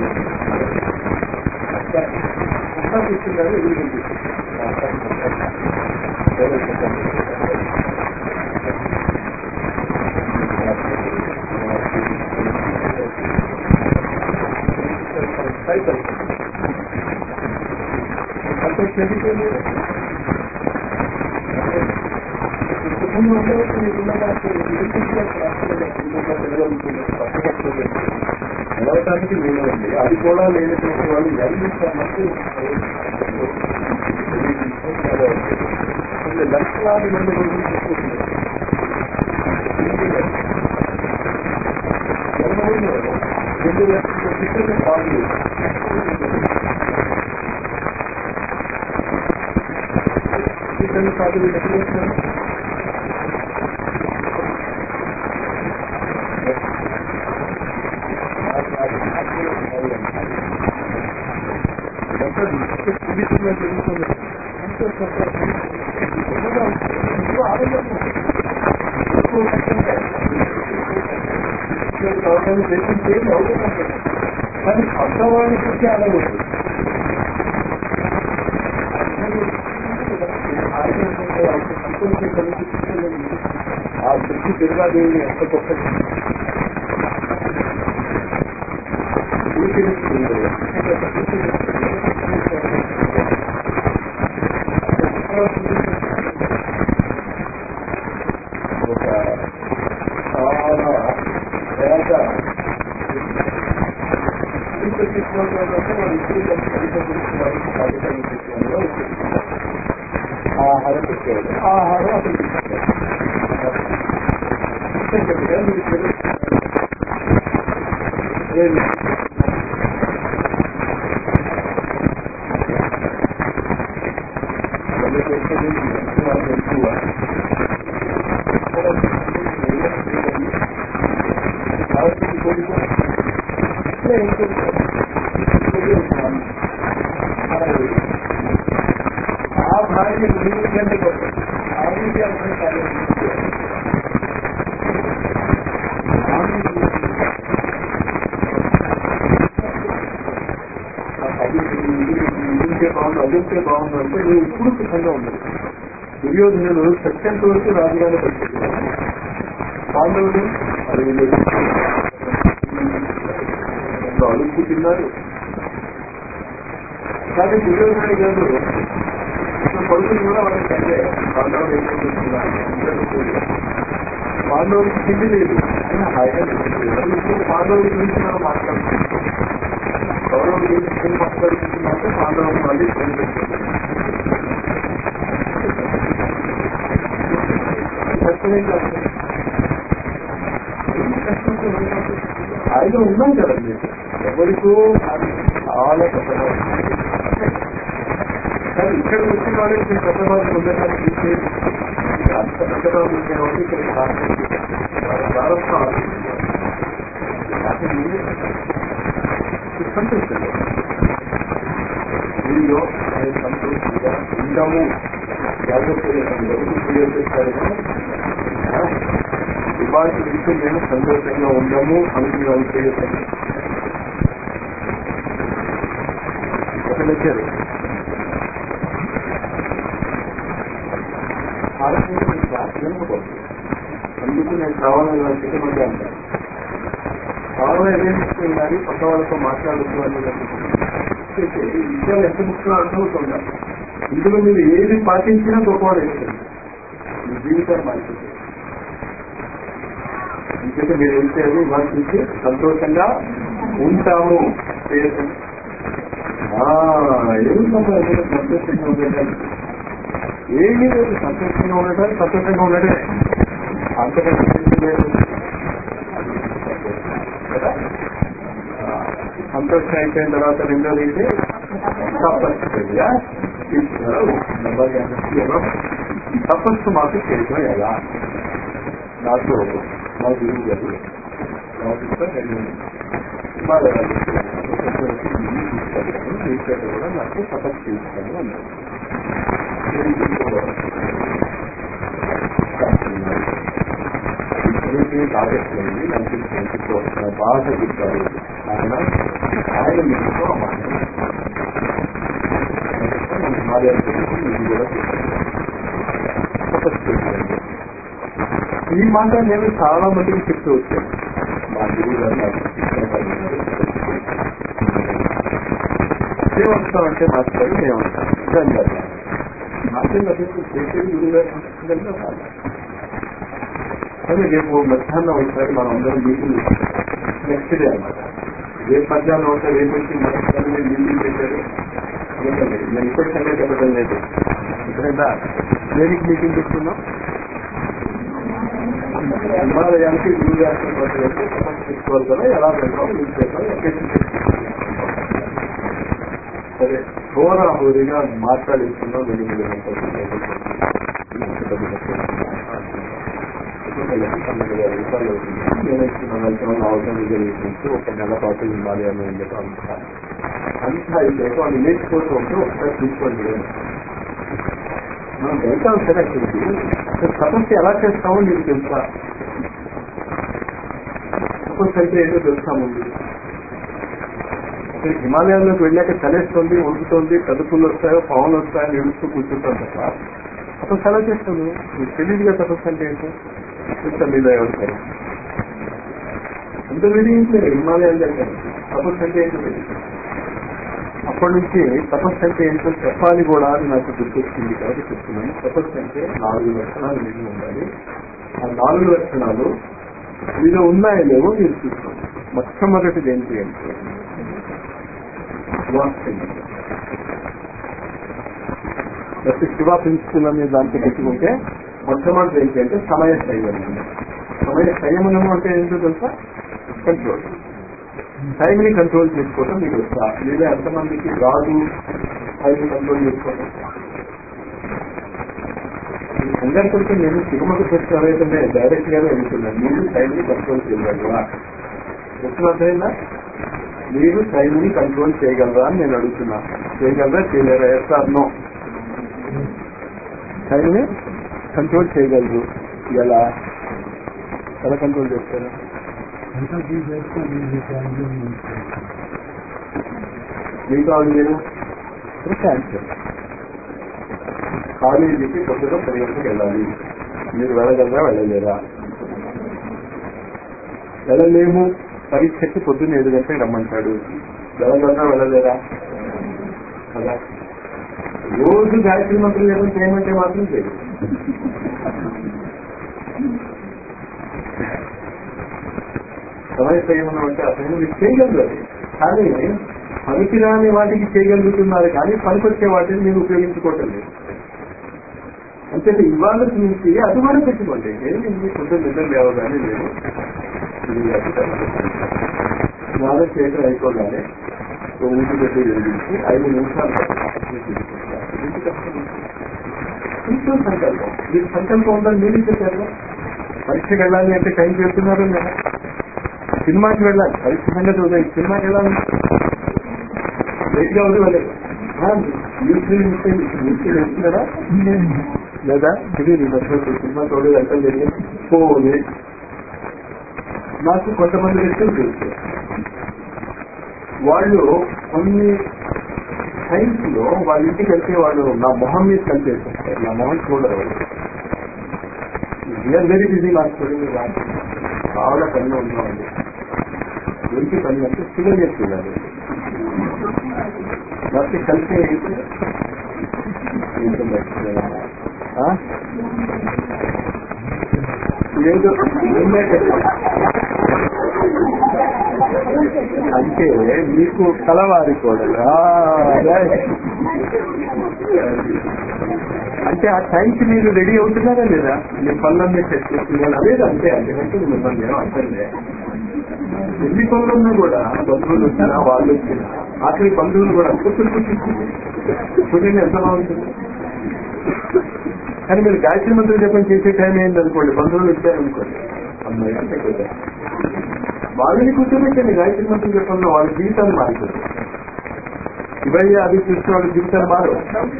కూర్చున్నారు ఎదురు సైకిల్ అంటే చెడిపోయింది నిలవటానికి వీలు ఉంది అది కూడా లేనటువంటి వాళ్ళు ఎల్లిస్తామంటే లక్షలాది మంది రోజులు చెప్పుకుంటున్నారు రెండు లక్షల చిత్రమే కాదు చిత్రమే కాదు ఎప్పుడు వస్తున్నారు కానీ పక్కవాడికి అడగదు ఆ దృష్టి దుర్గాదేవి ఎంత గొప్పది ఒక చాలా పేద ఆహారం పెట్టాడు ఆహారం అతను ఏమి ఎక్కువ ఆ భార్య మూడు గంటలు గొప్ప ఆరోగ్యాన్ని ఇంకే బాగుంది అదింటే బాగుంది అంటే నువ్వు ఇప్పుడు సుఖంగా ఉండదు దుర్యోధనుడు సత్యంత వరకు రాజుగానే పరిస్థితున్నారు పాండవులు అడవిలో అడుగు తిన్నారు కానీ దుర్యోధనుడు గారు కొడుకులు కూడా వాళ్ళకి కంటే పాండవులు ఏం చేస్తున్నారు పాండవులకు తిండి లేదు అయినా హాయిగా నిద్రపోయారు. పాండవుల గురించి మనం మాట్లాడుతున్నాం కౌరవుల గురించి మాట్లాడుతున్నట్టు పాండవులు మళ్ళీ కష్టమేం కాదు ఆయన ఉన్నాం కదండి ఎవరికో చాలా కష్టం కానీ ఇక్కడికి వచ్చిన వాళ్ళకి కష్టబాధలు ఉండడానికి చూసేది అంత కష్టబాధలు ఉండే వాళ్ళు ఇక్కడ ప్రారంభం సంతోషంగా వీళ్ళు ఆయన సంతోషంగా ఉంటాము జాగ్రత్తగా ఎవరికి క్లియర్ చేస్తారు ఇవాళ నుంచి మేము సంతోషంగా ఉందాము అనుకుని వాళ్ళు చేయొచ్చు ఒకటి వచ్చారు అందుకు నేను కావాలని చెప్పమంటే అంటాను కావాలని ఏమేమి ఇస్తున్నారు పక్క వాళ్ళతో మాట్లాడుతూ అని ఈ విషయాలు ఎంత ముఖ్యంగా అర్థమవుతుందా ఇందులో మీరు ఏది పాటించినా గొప్పవాడు అవుతుంది మీ జీవితాన్ని మార్చుతుంది ఎందుకంటే మీరు ఏం చేయాలి ఇవాళ నుంచి సంతోషంగా ఉంటాము చేయకండి ఏమిటమ్మా ఏదైనా సంతోషంగా ఉండటానికి ఏమీ లేదు సంతోషంగా ఉండటానికి సంతోషంగా ఉండటమే అంతకంటే ఏమీ లేదు కదా ఆ, సంతోషం అయిపోయిన తర్వాత రెండోది అయితే తపస్సు తపస్సు మాకు చేయడం ఎలా నాకు మా గురువు గారు నాకు నేను బాగా తీసుకెళ్ళి కూడా నాకు తపస్సు చేస్తాను అన్నారు కాగట్లేదు నాకు బాగా చెప్పారు ఆయన హిమాలయాల మీటింగ్లో ఆ మాట మన హిమాలయాల మీటింగ్ ఇది కూడా తపస్సు చేయాలి. ఈ మాట నేను చాలా మందికి చెప్తూ వచ్చాను మా గురువు గారు నాకు శిక్షణ పడినారు. ఏమవుతాం అంటే మాస్టర్ ఏమవుతాం ధన్యవాదాలు మాస్టర్ అభివృద్ధి చేసేది గురువు గారు పుస్తకంలో కాదు కానీ రేపు మధ్యాహ్నం ఒకసారి మనం అందరం మీటింగ్ నెక్స్ట్ డే అనమాట రేపు మధ్యాహ్నం ఒకసారి రేపు వచ్చి మధ్యాహ్నం మీరు మీటింగ్ చేశారు చెప్పండి. నేను ఇప్పటి సంగతి చెప్పడం లేదు ఇప్పుడైనా దేనికి మీటింగ్ పెట్టుకున్నాం హిమాలయానికి గురువు గారు తీసుకోవాలి కదా ఎలా వెళ్తాం మీకు చెప్పాలి ఎక్కడికి సరే హోరాహోరీగా మాట్లాడిస్తున్నాం రెండు మూడు గంటలు నేను ఇచ్చిన వెళ్తాం అవసరం రిజర్వేషన్స్ ఒక నెల పాటు హిమాలయాన్ని ఉండటం అంతా అంతా అయిపోయాక వాళ్ళు నేర్చుకోవటం ఉంటే ఒకసారి తీసుకోండి మనం వెళ్తాం సరే అక్కడికి తపస్సు ఎలా చేస్తామో నీకు తెలుసా తపస్సు అంటే ఏంటో తెలుసా ముందు అసలు హిమాలయాల్లోకి వెళ్ళాక చలేస్తుంది వండుతోంది కదుపులు వస్తాయో పవన్లు వస్తాయో ఏడుస్తూ కూర్చుంటాం తప్ప తపస్సు ఎలా చేస్తాను మీకు తెలియదుగా తపస్సు అంటే ఏంటో తెలుసా మీద ఎవరికారు అంత తెలియట్లేదు హిమాలయాల దగ్గర తపస్సు అంటే ఏంటో తెలియదు అప్పటి నుంచి తపస్సు అంటే ఏంటో చెప్పాలి కూడా అని నాకు గుర్తొచ్చింది కాబట్టి చెప్తున్నాను తపస్సు అంటే నాలుగు లక్షణాలు మిగిలి ఉండాలి ఆ నాలుగు లక్షణాలు మీలో ఉన్నాయో లేవో మీరు చూసుకోండి మొట్టమొదటిది ఏంటి అంటే వాత్సల్యం ప్రతి శివ ప్రిన్సిపల్ అనే దాంట్లో పెట్టుకుంటే మొట్టమొదటి ఏంటి అంటే సమయ సంయమనం సమయ సంయమనం అంటే ఏంటో తెలుసా కంట్రోల్ టైం ని కంట్రోల్ చేసుకోవటం మీకు వస్తా లేదా ఎంతమందికి రాదు టైం ని కంట్రోల్ చేసుకోవటం కంగారు పడితే నేను తిరుమల ప్రశ్న ఎవరైతే డైరెక్ట్ గానే అడుగుతున్నాను మీరు టైం ని కంట్రోల్ చేయగలరా ప్రశ్న అర్థమైందా మీరు టైం ని కంట్రోల్ చేయగలరా అని నేను అడుగుతున్నా చేయగలరా చేయలేరా ఎస్ఆర్ నో టైం ని కంట్రోల్ చేయగలరు ఎలా ఎలా కంట్రోల్ చేస్తారు మీకు కావాలి నేను క్యాన్సర్ కాలేజీకి కొత్తగా పది గంటలకు వెళ్ళాలి మీరు వెళ్ళగలరా వెళ్ళలేరా వెళ్ళలేము పరీక్షకి పొద్దున్న ఏడు గంటలకు రమ్మంటాడు వెళ్ళగలరా వెళ్ళలేరా అలా రోజు గాయత్రి మంత్రులు జపం చేయమంటే మాత్రం చేయదు సమయ సంయమనం అంటే అసలు మీరు చేయగలరు కానీ పనికిరాని వాటికి చేయగలుగుతున్నారు కానీ పనికొచ్చే వాటిని మీరు ఉపయోగించుకోవటం లేదు అంటే ఇవాళ నుంచి అది కూడా పెట్టుకోండి ఏమి కొంచెం నిద్ర లేవగానే లేదు స్నానం చేయడం అయిపోగానే ఊటి పెట్టి వెలిగించి ఐదు నిమిషాలు కొంచెం సంకల్పం మీకు సంకల్పం ఉందని మీరు చెప్పారు పరీక్షకి వెళ్ళాలి అంటే టైం చేస్తున్నారు లేదా సినిమాకి వెళ్ళాలి పరీక్ష సంగతి ఉదయం సినిమాకి వెళ్ళాలి లేట్గా ఉంది వెళ్ళలేదు వెళ్తున్నారా లేదా తెలియదు బస్సు సినిమా తోడు వెళ్తాం జరిగింది పోలే నాకు కొంతమంది వ్యక్తులు తెలుసు వాళ్ళు కొన్ని సైన్స్ లో వాళ్ళ ఇంటికి వెళ్తే వాళ్ళు నా మొహం మీద కలిపేస్తారు నా మొహం చూడరు వాళ్ళు వీఆర్ వెరీ బిజీ మాస్టర్ చాలా పనిలో ఉన్నామండి ఏంటి పని అంటే సిగర్ చేస్తున్నారు నాకు కలిసి ఏదో అంటే మీకు కలవారి కూడా అంటే ఆ టైంకి మీరు రెడీ అవుతున్నారా లేదా మీ పనులన్నీ సెట్ చేస్తున్నారా లేదు అంతే అందుకంటే మిమ్మల్ని ఏమో అంతే ఎన్ని పనులున్నా కూడా బంధువులు వచ్చినా వాళ్ళు వచ్చినా ఆఖరి బంధువులు కూడా కూర్చుని కూర్చుంటుంది చూడండి ఎంత బాగుంటుంది కానీ మీరు గాయత్రి మంత్రులు చెప్పని చేసే టైం ఏంటి అనుకోండి బంధువులు వచ్చారనుకోండి అమ్మాయి అంటే కదా వాళ్ళని కూర్చోబెట్టండి గాయత్రి మంత్రులు చెప్పండి వాళ్ళ జీవితాలు మారిపోతుంది ఇవన్నీ అది చూస్తే వాళ్ళ జీవితాలు మారు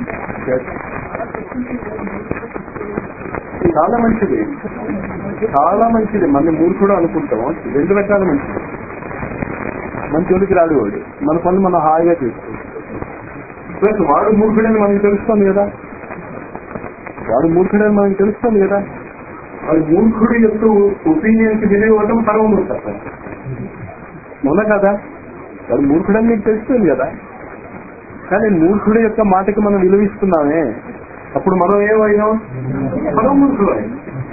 చాలా మంచిది చాలా మంచిది మన మూడు కూడా అనుకుంటాం రెండు రకాల మంచిది మన జోలికి రాడు వాడు మన పనులు మనం హాయిగా చేసుకోవచ్చు ప్లస్ వాడు మూర్ఖుడని మనకి తెలుస్తుంది కదా వాడు మూర్ఖుడని మనకి తెలుస్తుంది కదా వాడు మూర్ఖుడు యొక్క ఒపీనియన్ కి వినియోగం పరమ మూర్ఖత్వం అవునా కదా వాడు మూర్ఖుడని నీకు తెలుస్తుంది కదా కానీ మూర్ఖుడు యొక్క మాటకి మనం విలువిస్తున్నామే అప్పుడు మనం ఏమయ్యాం పరమ మూర్ఖులు అయ్యాం.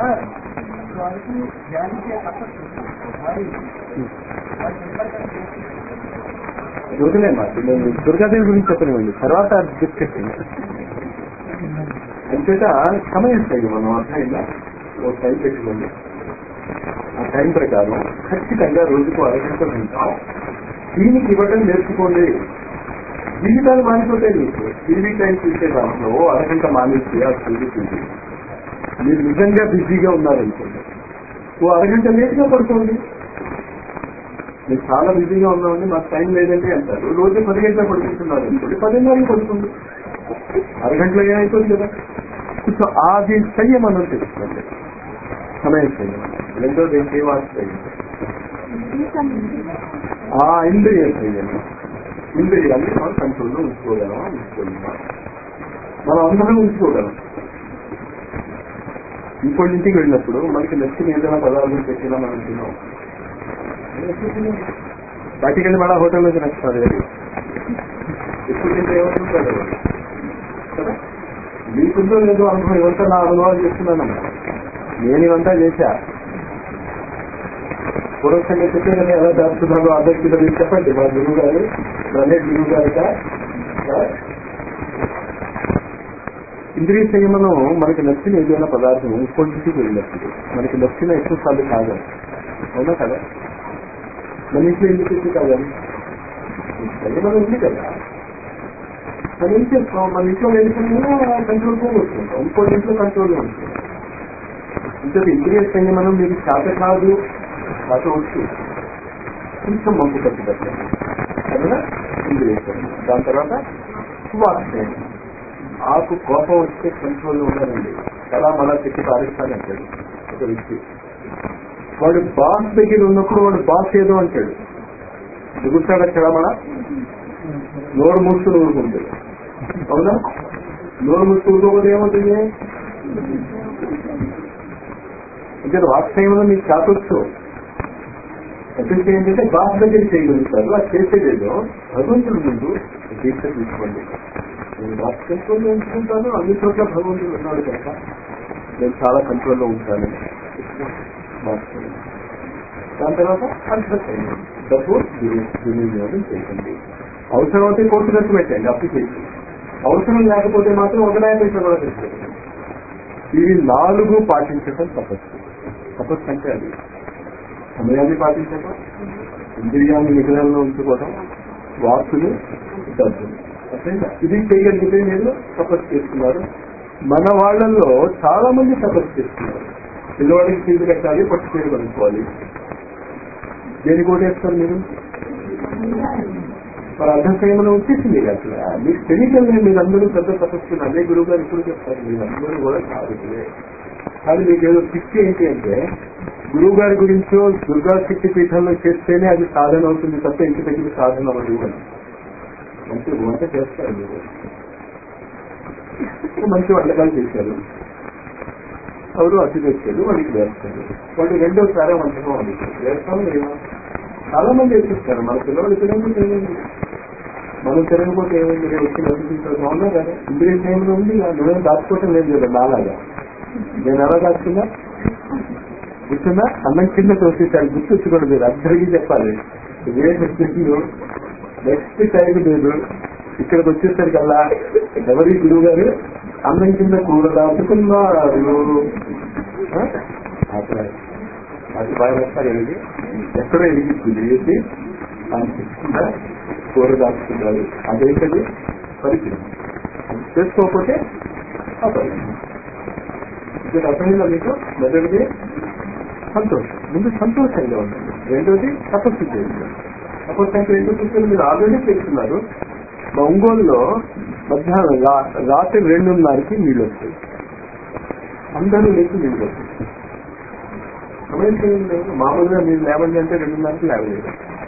వదిలేమా నేను దుర్గాదేవి గురించి చెప్పనివ్వండి తర్వాత డిస్కషన్ అంచేత సమయం సరి మనం అర్థమైందా ఒక టైం పెట్టుకోండి ఆ టైం ప్రకారం ఖచ్చితంగా రోజుకు అరగంట ఉంటాం దీనికి ఇవ్వడం నేర్చుకోండి జీవితాలు మానిపోతాయి మీకు టీవీ టైం చూసే దాంట్లో అరగంట మానేసి ఆ చదువుతుంది మీరు నిజంగా బిజీగా ఉన్నారనుకోండి ఓ అరగంట లేట్గా పడుకోండి మీరు చాలా బిజీగా ఉన్నామండి మాకు టైం లేదండి అంటారు రోజు పది గంటల పడుకుంటున్నారు అనుకోండి పదిన్నరకి పడుకోండి అరగంటలో ఏమైపోతుంది కదా కొంచెం అది సంయమనం తెలుసుకోండి సమయం సంయమనం రెండోది ఏంటి వాటి సంయమనం ఆ ఇంద్రియ సంయమనం ఇంద్రియాన్ని మనం కంట్రోల్లో ఉంచుకోగలమా ఉంచుకోగలమా మనం అందరం ఉంచుకోగలం ఇంకోటి ఇంటికి వెళ్ళినప్పుడు మనకి నచ్చిన ఏదైనా పదార్థం పెట్టినా మనం తిన్నాం బయటికి వెళ్ళి మళ్ళా హోటల్లోకి నచ్చుతారు ఎప్పుడు తింటే ఏమవుతుంటారు కదా మీకుందో లేదో అనుభవం ఇవంతా నా అనుభవం చేస్తున్నానమ్మా నేను ఇవంతా చేశా పూర్వకంగా చెప్పేదని ఎలా దాస్తున్నాను ఆసక్తిగా మీరు చెప్పండి మా గురువు గారు రమేష్ గురువు గారిక ఇంద్రియ సంయమనం మనకి నచ్చిన ఏదైనా పదార్థం ఇంకొంటికి వెళ్ళినప్పుడు మనకి నచ్చిన ఎక్కువ సార్లు కాదు అవునా కదా మన ఇంట్లో ఎందుకు ఎక్కువ కాదని సంయమనం ఉంది కదా మనం ఏం చేస్తాం మన ఇంట్లో వెళ్ళిపోయినా కంట్రోల్ పోగొట్టుకుంటాం ఇంకో ఇంట్లో కంట్రోల్ ఉంటుంది ఇంకా ఇంద్రియ సంయమనం మీకు చేత కాదు చేత వచ్చు కొంచెం మంపు కట్టి పెట్టండి సరేనా ఇంద్రియ సంయమనం దాని తర్వాత వాక్యం ఆకు కోపం వస్తే కంట్రోల్లో ఉండాలండి ఎలా మళ్ళా చెక్కి పారిస్తానంటాడు ఒక వ్యక్తి వాడు బాస్ దగ్గర ఉన్నప్పుడు వాడు బాస్ ఏదో అంటాడు దిగుతాడా చెడమడ నోరు మూసుకుని ఊరుకుంటాడు అవునా నోరు మూసుకుని ఊరుకోకపోతే ఏమవుతుంది అంటే వాస్తవంలో మీకు కాకొచ్చు అసలు ఏంటంటే బాస్ దగ్గర చేయగలుగుతారు అది చేసేదేదో భగవంతుడి ముందు దీక్ష తీసుకోండి నేను బాస్ కంట్రోల్లో ఉంచుకుంటాను అన్ని చోట్ల భగవంతుడు ఉన్నాడు కనుక నేను చాలా కంట్రోల్లో ఉంటాను మార్చుకోండి దాని తర్వాత అంతర్సైన్ డబ్బు దుర్వి- దుర్వినియోగం చేయండి అవసరం అయితే కోర్టు ఖర్చు పెట్టండి అప్లికేషన్ అవసరం లేకపోతే మాత్రం ఒక యాభై కూడా తెచ్చుకోండి ఇవి నాలుగు పాటించడం తపస్సు తపస్సు అంటే అది సమయాన్ని పాటించడం ఇంద్రియాన్ని నిగ్రహంలో ఉంచుకోవడం వాక్కులు డబ్బులు అర్థమైందా? ఇది చేయగలిగితే మీరు తపస్సు చేస్తున్నారు మన వాళ్ళల్లో చాలా మంది తపస్సు చేస్తున్నారు పిల్లవాడికి ఫీజు కట్టాలి పట్టు చీర కొనుక్కోవాలి దేని కోటేస్తారు మీరు మరి అర్థం చేయమని వచ్చేసింది కదా అసలు మీకు తెలియకనే మీరందరూ పెద్ద తపస్సులు అదే గురువు గారు ఇప్పుడు చెప్తారు మీరందరూ కూడా కాదు కానీ మీకు ఏదో పిచ్చి ఏంటి అంటే గురువు గారి గురించో దుర్గా శక్తి పీఠంలో చేస్తేనే అది సాధన అవుతుంది తప్ప ఇంటి దగ్గర సాధన అవ్వదు అని మంచి వంట చేస్తారు మీరు మంచి వంటకాలు చేశారు ఎవరు అతి తెచ్చారు వాళ్ళకి వేస్తారు వాళ్ళు రెండోసారి వంటకం వండుతారు వేస్తాం లేదా చాలా మంది వేసిస్తారు మన పిల్లలు తినకపోతే ఏమైంది మనం తినకపోతే ఏమైంది నేను వచ్చి నచ్చుకుంటారు అవునా కదా ఇంద్రియ టైంలో ఉంది కదా, నువ్వేం దాచుకోవటం లేదు కదా నాలాగా నేను ఎలా దాచుకున్నా గుర్తుందా అన్నం కింద తోసేసారు గుర్తొచ్చుకోండి మీరు అందరికీ చెప్పాలి ఇదే చెప్పిండు నెక్స్ట్ టైం లేదు ఇక్కడికి వచ్చేసరికల్లా ఎవరి గురువు గారు అన్నం కింద కూర దాచుకున్నారు ఆ? అక్కడ అది బాగా వస్తారు ఎనిమిది ఎక్కడో ఎదిగిస్తుంది వేసి అనిపిస్తుందా కూర దాచుకున్నారు అదేంటది పరిచయం చేసుకోకపోతే అపరిచయం ఇది అర్థమైందా మీకు మొదటిది సంతోషం ముందు సంతోషంగా ఉండండి రెండోది తపస్సు చేయండి తపస్సు అంటే ఏంటో చూస్తే మీరు ఆల్రెడీ చేస్తున్నారు మా ఒంగోలులో మధ్యాహ్నం రా- రాత్రి రెండున్నరకి నీళ్ళు వస్తాయి అందరూ లేచి నీళ్ళు వస్తాయి సమయం చేయండి లేదు. మామూలుగా మీరు లేవండి అంటే రెండున్నరకి లేవలేదు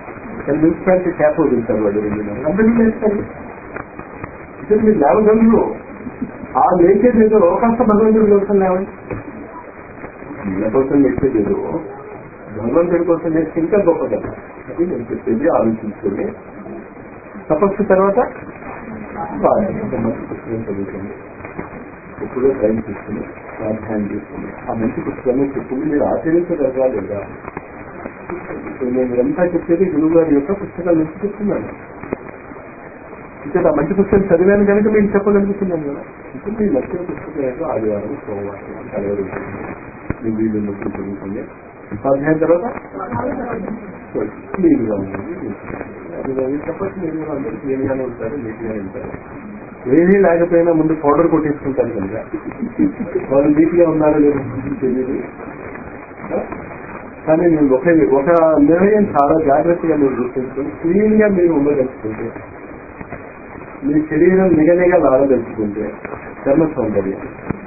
మున్సిపాలిటీ ట్యాప్ వదులుతారు వాళ్ళు రెండు నెలలు అందరూ చేస్తారు ఇక్కడ మీరు లేవగలరు ఆ లేచేది ఏదో కాస్త భగవంతుడి కోసం లేవండి వీళ్ళ కోసం లేచేది ఏదో భగవంతుడి కోసం చేస్తే ఇంకా గొప్ప కదా అది నేను చెప్పేది ఆలోచించుకోండి తపస్సు తర్వాత పారాయణం. మంచి పుస్తకం చదువుకోండి ఎప్పుడో టైం తీసుకుని స్వాధ్యాయం చేసుకుని ఆ మంచి పుస్తకాన్ని చెప్పుకుని మీరు ఆచరించగలరా లేదా ఇప్పుడు నేను ఇదంతా చెప్పేది గురువు గారి యొక్క పుస్తకాల నుంచి చెప్తున్నాను ఇక్కడ ఆ మంచి పుస్తకం చదివాను కనుక మీకు చెప్పగలుగుతున్నాను కదా ఇప్పుడు మీ నచ్చిన పుస్తకం ఏంటో ఆదివారం సోమవారం కలవరు మీ వీళ్ళు నొప్పులు చదువుకోండి స్వాధ్యాయం తర్వాత క్లీన్గా ఉంటుంది అది అది చెప్పచ్చు మీరు అందరూ క్లీన్గానే ఉంటారు నీట్గానే ఉంటారు ఏమీ లేకపోయినా ముందు పౌడర్ కొట్టేసుకుంటారు కనుక వాళ్ళు నీట్గా ఉన్నారో లేదో తెలియదు కానీ నేను ఒక ఒక నిర్ణయం చాలా జాగ్రత్తగా మీరు గుర్తుంచుకొని క్లీన్ గా మీరు ఉండదలుచుకుంటే మీ శరీరం నిగనిగా లాగదలుచుకుంటే చర్మ సౌందర్యం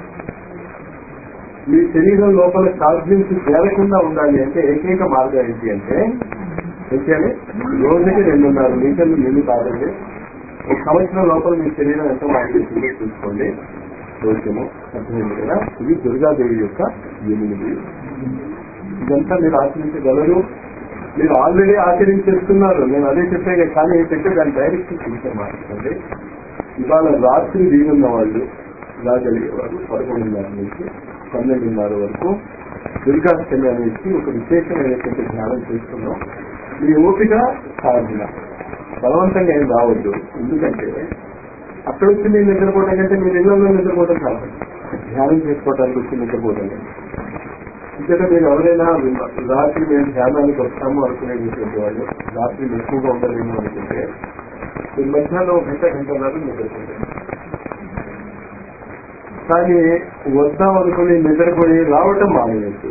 మీ శరీరం లోపల చార్జింగ్స్ చేరకుండా ఉండాలి అంటే ఏకైక మార్గం ఏంటి అంటే ఏంటంటే రోజుకి రెండున్నర లీటర్లు నీళ్లు తాగండి ఒక సంవత్సరం లోపల మీ శరీరం ఎంత మార్చేసిందో చూసుకోండి రోజుము అర్థమైంది కదా ఇది దుర్గాదేవి యొక్క ఎనిమిది ఇదంతా మీరు ఆచరించగలరు మీరు ఆల్రెడీ ఆచరించేస్తున్నారు నేను అదే చెప్పాను కానీ ఏంటంటే దాని డైరెక్షన్ చూసే మాట్లాడండి ఇవాళ రాత్రి వీలున్న వాళ్ళు రాగలిగే వాళ్ళు పదకొండున్నర నుంచి పన్నెండున్నర వరకు దుర్గాష్టమి అనేసి ఒక విశేషమైనటువంటి ధ్యానం చేస్తున్నాం మీ ఓపిక సాధన బలవంతంగా ఏం రావద్దు ఎందుకంటే అక్కడ వచ్చి మీరు నిద్రపోవడం కంటే మీరు ఇళ్లలో నిద్రపోవడం కాదు ధ్యానం చేసుకోవడానికి వచ్చి నిద్రపోవడం కంటే ఇంకైతే మీరు ఎవరైనా రాత్రి మేము ధ్యానానికి వస్తాము అనుకునేటువంటి వాళ్ళు రాత్రి ఎక్కువగా ఉండలేము అనుకుంటే మీరు మధ్యాహ్నం ఒక గంట గంటన్నర నిద్రపోతారు కానీ వద్దాం అనుకుని నిద్రపోయి రావటం మానేయచ్చు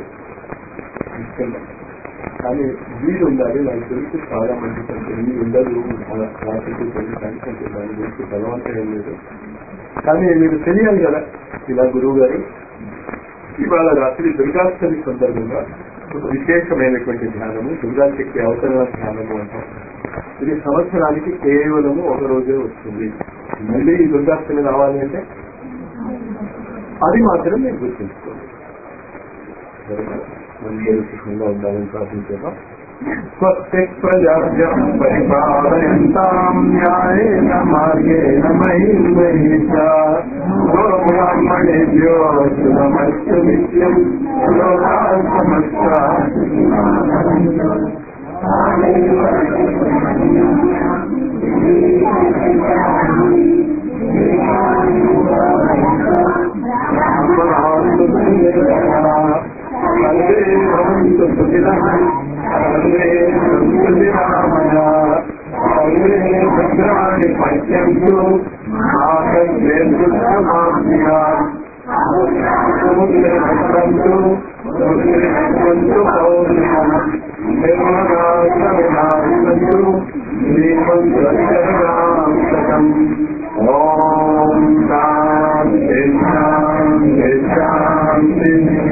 కానీ వీలు ఉండాలి నాకు తెలిసి చాలా మంది కంటే వీలు ఉండదు రాత్రికి తెలియడానికి అంటే దాని గురించి బలవంతం ఏం లేదు కానీ మీరు తెలియాలి కదా ఇలా గురువు గారు ఇవాళ రాత్రి దుర్గాష్టమి సందర్భంగా ఒక విశేషమైనటువంటి ధ్యానము దుర్గాశక్తి అవతరణ ధ్యానము అంటాం ఇది సంవత్సరానికి కేవలము ఒక రోజే వస్తుంది మళ్ళీ ఈ దుర్గాష్టమి రావాలి అంటే అది మాత్రం మీరు గుర్తుంచుకోండి సరేనా అందరూ సుఖంగా ఉండాలని ప్రార్థించేద్దాం స్వస్తి ప్రజాభ్యం పరిపాలయంతాం న్యాయేన మార్గేణ మహిం మహిషా బ్రాహ్మణేభ్యో శుభమస్తు నిత్యం లోకా సమస్తా సర్వే భవంతు సుఖినః సర్వే సంతు నిరామయా సర్వే భద్రాణి పశ్యంతు ఆకస్మే దుఃఖమాప్యా సముద్రే భద్రంతు సముద్రే భద్రంతు పౌర్ణిమ నిర్మలాసమినాసంతు దీపం ద్రవ్యరాంతకం ఓం శాంతి శాంతి శాంతి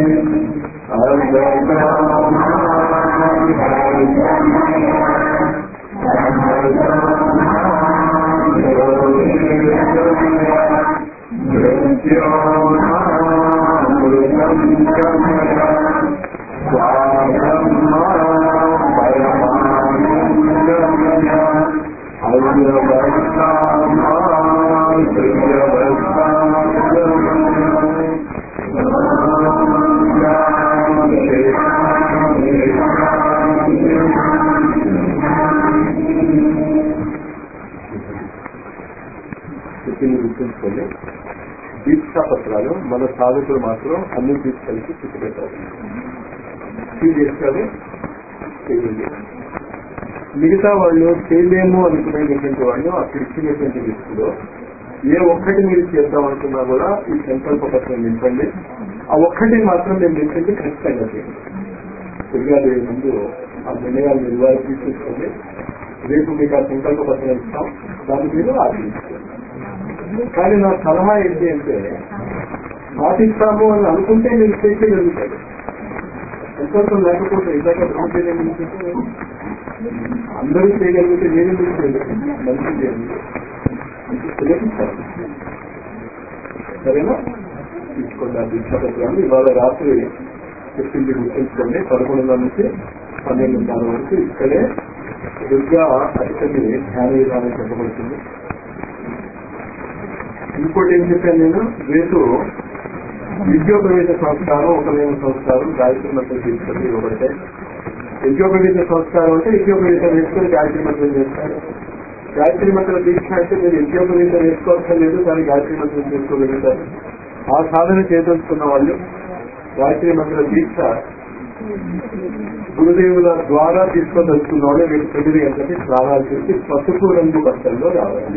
చెప్పింది గుర్తుంచుకోండి దీక్షా పత్రాలు మన సాధకులు మాత్రం అన్ని దీక్షలకి చుట్టుపెట్టాలి ఈ దీక్షలు చేయండి మిగతా వాళ్ళు చేయలేము అనుకునేటటువంటి వాళ్ళు అక్కడ ఇచ్చినటువంటి లిస్టులో ఏ ఒక్కటి మీరు చేద్దాం అనుకున్నా కూడా ఈ సంకల్ప పత్రం నింపండి ఆ ఒక్కటి మాత్రం నేను నింపండి ఖచ్చితంగా చేయండి దుర్గాదేవి ముందు ఆ నిర్ణయాలు నిర్వాహి తీసుకోండి రేపు మీకు ఆ సంకల్ప పత్రం ఇస్తాం దాని మీద ఆశించుకోండి కానీ నా సలహా ఏంటి అంటే పాటిస్తాము అని అనుకుంటే మీరు చేసేయగలుగుతారు సంకల్పం లేకపోతే ఇందాక బ్రహ్మచర్యం గురించి చెప్పాను. అందరూ చేయగలిగితే నేను ఎందుకు చేయలేదు మంచి చేయండి తెలియపించాలి సరేనా తీసుకోండి ఆ దీక్షాపత్రాలు ఇవాళ రాత్రి చెప్పింది గుర్తుంచుకోండి పదకొండున్నర నుంచి పన్నెండున్నర వరకు ఇక్కడే దుర్గా అష్టమి ధ్యాన విధానం చెప్పబడుతుంది ఇంకోటి ఏం చెప్పాను నేను రేపు విద్యోపవేద సంస్కారం ఉపనయన సంస్కారం గాయత్రి మంత్రం తీసుకొని ఇవ్వబడతాయి విద్యోపవేద సంస్కారం అంటే విద్యోపవేదం వేసుకొని గాయత్రి మంత్రం చేస్తారు గాయత్రి మంత్రం దీక్ష అంటే మీరు విద్యోపవేదం వేసుకోవచ్చం లేదు కానీ గాయత్రి మంత్రం చేసుకోగలుగుతారు ఆ సాధన చేయదలుచుకున్న వాళ్ళు గాయత్రి మంత్ర దీక్ష గురుదేవుల ద్వారా తీసుకోదలుచుకున్న వాళ్ళు రేపు తొమ్మిది గంటలకి స్నానాలు చేసి పసుపు రంగు బట్టల్లో రావాలి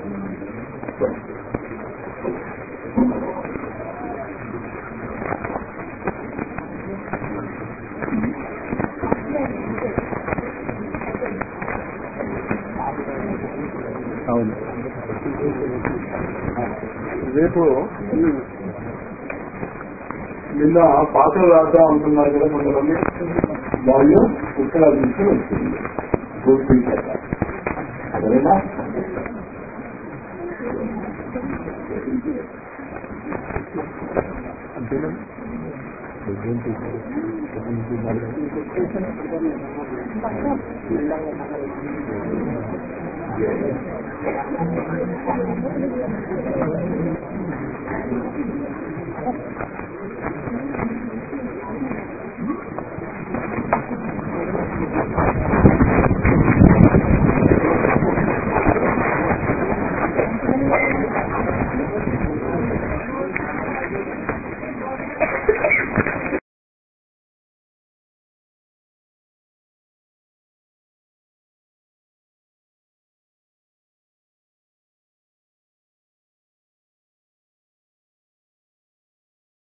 అవును రేపు నిన్న పాటలు రాద్దాం అనుకున్నారు కదా కొంతమంది వాళ్ళు ఉత్తరాలు తీసుకుని వచ్చింది గుర్తించాక అదేనా